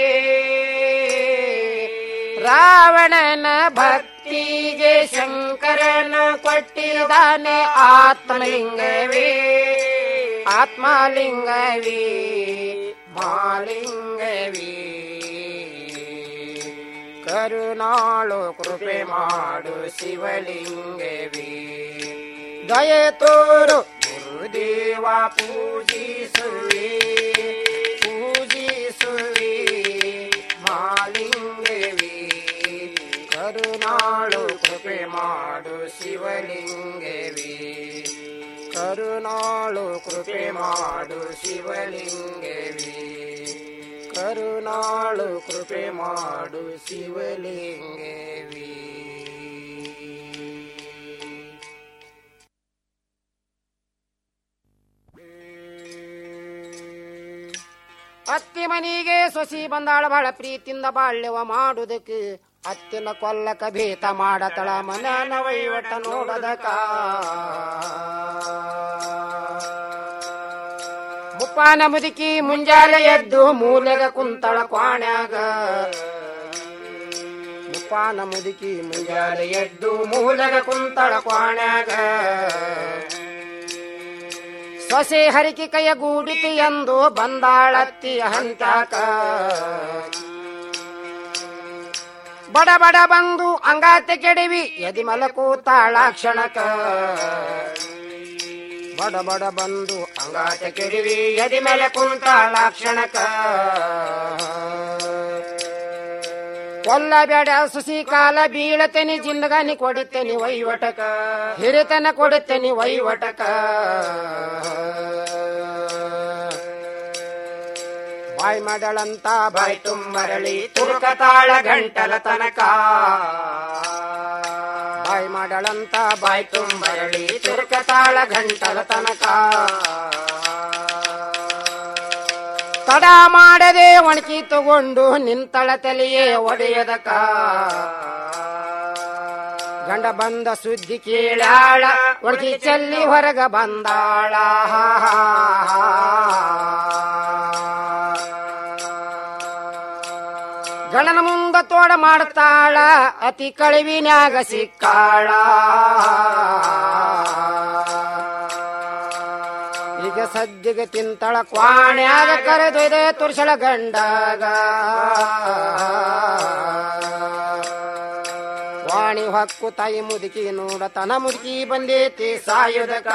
Speaker 3: ರಾವಣನ ಭಕ್ತಿಗೆ ಶಂಕರನ ಕೊಟ್ಟಿದ್ದಾನೆ ಆತ್ಮಲಿಂಗವೇ ಆತ್ಮಲಿಂಗವೇ ಮಾಲಿಂಗವೇ ಕರುಣಾಳು ಕೃಪೆ ಮಾಡು ಶಿವಲಿಂಗವೇ ದಯ ತೋರು ಗುರುದೇವ ಪೂಜಿಸುವೆ ಪೂಜಿಸುವೆ ಮಾಲಿಂಗವೇ ಮಾಡು ಶಿವಲಿಂಗವೇ ಕರುಣಾಳು ಕೃಪೆ ಮಾಡು ಶಿವಲಿಂಗವೇ ಕರುಣಾಳು ಕೃಪೆ ಮಾಡು ಶಿವಲಿಂಗವೇ ಅತ್ತಿ ಮನಿಗೆ ಸೊಸಿ ಬಂದಾಳ ಬಹಳ ಪ್ರೀತಿಯಿಂದ ಬಾಳ್ಯವ ಮಾಡುದಕ್ಕೆ ಅತ್ತಿನ ಕೊಲ್ಲಕ ಭೇತ ಮಾಡತಳ ಮನನ ವಹಿವಟ ನೋಡದಕ ಮುಪ್ಪಾನ ಮುದುಕಿ ಮುಂಜಾನೆ ಎದ್ದು ಮೂಲೆಗ ಕುಂತಳ ಕ್ವಾಣ್ಯಾಗ ಮುಪ್ಪಾನ ಮುದುಕಿ ಮುಂಜಾನೆ ಎದ್ದು ಮೂಲೆಗ ಕುಂತಳ ಕ್ವಾಣ್ಯಾಗ ಸೊಸೆ ಹರಿಕೆ ಕೈಯ ಗೂಡಿತು ಎಂದು ಬಂದಾಳತ್ತಿ ಹಂತಾಕ ಬಡ ಬಡ ಬಂದು ಅಂಗಾತೆ ಕೆಡವಿ ಎದಿ ಮಲಕೂತಾಳ ಕ್ಷಣಕ ಬಡ ಬಡ ಬಂದು ಅಂಗಾತೆ ಕೆಡವಿ ಎದಿ ಮೇಲೆ ಕುಂತಾಳ ಕ್ಷಣಕ ಕೊಲ್ಲಬೇಡ ಸುಸಿ ಕಾಲ ಬೀಳತೇನಿ ಜಿಂದಗಾನಿ ಕೊಡುತ್ತೇನಿ ವೈವಟಕ ಹಿರಿತನ ಕೊಡುತ್ತೇನಿ ವೈವಟಕ ಬಾಯ್ ಮಾಡಳಂತ ಬಾಯ್ ತುಂಬರಳಿ ತುರುಕತಾಳ ಗಂಟಲ ತನಕ ಬಾಯ್ ಮಾಡಳಂತ ಬಾಯ್ ತುಂಬರಳಿ ತುರುಕತಾಳ ಗಂಟಲ ತನಕ ತಡ ಮಾಡದೆ ಒಣಕಿ ತಗೊಂಡು ನಿಂತಳ ತಲೆಯೇ ಒಡೆಯದಕ ಗಂಡ ಬಂದ ಸುದ್ದಿ ಕೇಳಾಳ ಒಣಕಿ ಚೆಲ್ಲಿ ಹೊರಗ ಬಂದಾಳ ಗಣನ ಮುಂದ ತೋಡ ಮಾಡ್ತಾಳ ಅತಿ ಕಳಿವಿನ್ಯಾಗ ಸಿಕ್ಕಾಳ ಈಗ ಸದ್ಯಗೆ ತಿಂತಳ ಕ್ವಾಣ್ಯಾಗ ಕರೆದೊಯ್ದೆ ತುರ್ಸಳ ಗಂಡಾಗ ವಾಣಿ ಹೊಕ್ಕು ತಾಯಿ ಮುದುಕಿ ನೋಡ ತನ ಮುದುಕಿ ಬಂದೇತಿ ಸಾಯುದಕ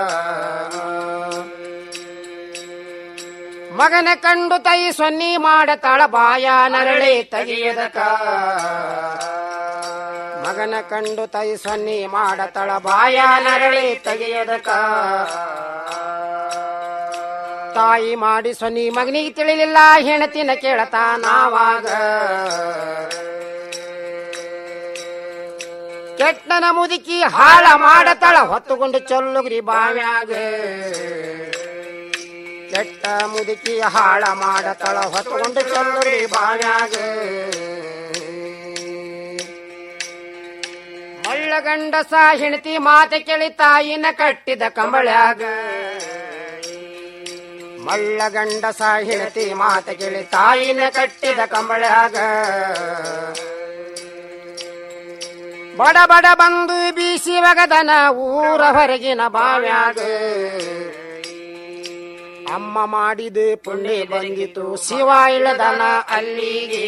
Speaker 3: ಮಗನ ಕಂಡು ತಾಯಿ ಸೊನ್ನಿ ಮಾಡತಾಳ ಬಾಯ ನರಳೆ ತೆಗೆಯದಕ ಮಗನ ಕಂಡು ತಾಯಿ ಸೊನ್ನಿ ಮಾಡತಾಳ ಬಾಯ ನರಳೆ ತೆಗೆಯದಕ ತಾಯಿ ಮಾಡಿ ಸೊನ್ನಿ ಮಗನಿಗೆ ತಿಳಿಲಿಲ್ಲ ಹೆಣತಿನ ಕೇಳತಾ ನಾವಾಗ ಕೆಟ್ಟನ ಮುದುಕಿ ಹಾಳ ಮಾಡತಾಳ ಹೊತ್ತುಕೊಂಡು ಚೊಲ್ಲುಗ್ರಿ ಬಾವ್ಯಾಗ ಕೆಟ್ಟ ಮುದುಕಿ ಹಾಳ ಮಾಡತಾಳ ಹೊತ್ತುಕೊಂಡು ಚೊಲ್ಲುಗ್ರಿ ಬಾವ್ಯಾಗ ಮಳ್ಳ ಗಂಡಸ ಹೆಣತಿ ಮಾತ ಕೇಳಿ ತಾಯಿನ ಕಟ್ಟಿದ ಕಂಬಳ್ಯಾಗ ಮಳ್ಳ ಗಂಡಸ ಹೆಣತಿ ಮಾತ ಕೇಳಿ ತಾಯಿನ ಕಟ್ಟಿದ ಕಂಬಳ್ಯಾಗ ಬಡ ಬಡ ಬಂದು ಬೀಸಿ ಒಗದನ ಊರ ಹೊರಗಿನ ಬಾವ್ಯಾಗ ಅಮ್ಮ ಮಾಡಿದ ಪುಣ್ಯ ಬಂದಿತು ಶಿವ ಇಳದನ ಅಲ್ಲಿಗೆ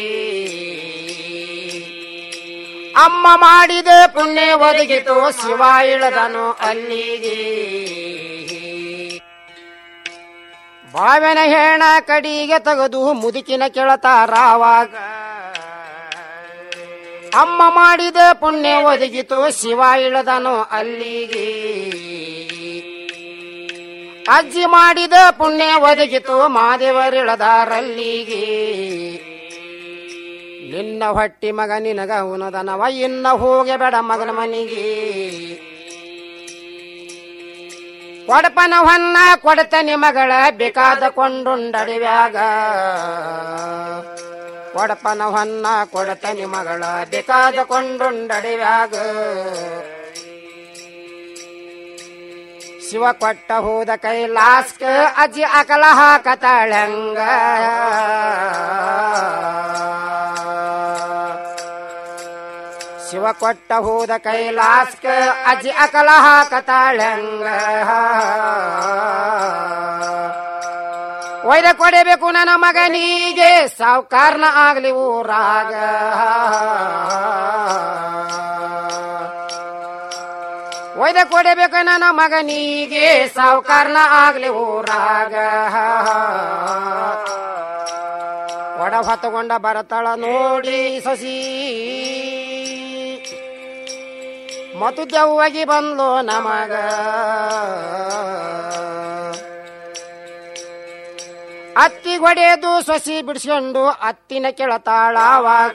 Speaker 3: ಅಮ್ಮ ಮಾಡಿದ ಪುಣ್ಯ ಒದಗಿತು ಶಿವ ಇಳದನು ಅಲ್ಲಿಗೆ ಬಾವಿನ ಹೆಣ ಕಡಿಗೆ ತೆಗೆದು ಮುದುಕಿನ ಕೆಳತಾರಾವಾಗ ಅಮ್ಮ ಮಾಡಿದ ಪುಣ್ಯ ಒದಗಿತು ಶಿವ ಇಳದನು ಅಲ್ಲಿಗೆ ಅಜ್ಜಿ ಮಾಡಿದ ಪುಣ್ಯ ಒದಗಿತು ಮಾದೇವರಿಳದಾರಲ್ಲಿಗೆ ನಿನ್ನ ಹೊಟ್ಟಿ ಮಗ ನಿನಗ ಉನದನವ ಇನ್ನ ಹೋಗೆ ಬೇಡ ಮಗನ ಮನಿಗೆ ಕೊಡಪನ ಹೊನ್ನ ಕೊಡತನಿ ಮಗಳ ಬೇಕಾದ ಕೊಂಡುಂಡಡಿವ್ಯಾಗ ಕೊಡಪನ ಹೊನ್ನ ಕೊಡತನಿ ಮಗಳ ಬೇಕಾದ ಕೊಂಡುಂಡಡಿವ್ಯಾಗ ಶಿವ ಕೊಟ್ಟ ಹೋದ ಕೈಲಾಸ್ಕ ಅಜ್ಜಿ ಅಕಲ ಹಾಕತಾಳಂಗ ಶಿವ ಕೊಟ್ಟ ಹೋದ ಕೈಲಾಸ್ಕ ಅಜ್ಜಿ ಅಕಲ ಹಾಕತಾಳಂಗ ಒಯ್ದ ಕೊಡಬೇಕು ನನ್ನ ಮಗನಿಗೆ ಸಾವುಕಾರನ ಆಗ್ಲಿ ಊರಾಗ ಒಯ್ದ ಕೊಡಬೇಕು ನನ್ನ ಮಗನಿಗೆ ಸಾವುಕಾರನ ಆಗ್ಲಿ ಊರಾಗ ಒಡ ಹೊತ್ತುಕೊಂಡ ಬರತಾಳ ನೋಡಿ ಸಸಿ ಮತು ದೆವ್ವಾಗಿ ಬಂದ್ಲು ನಮಗ ಅತ್ತಿ ಹೊಡೆದು ಸೊಸಿ ಬಿಡಿಸ್ಕೊಂಡು ಅತ್ತಿನ ಕೆಳತಾಳ ಅವಾಗ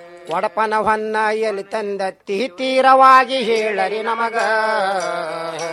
Speaker 3: ಒಡಪನ ಹೊನ್ನ ಎಲ್ಲಿ ತಂದತ್ತಿ ತೀರವಾಗಿ ಹೇಳರಿ ನಮಗ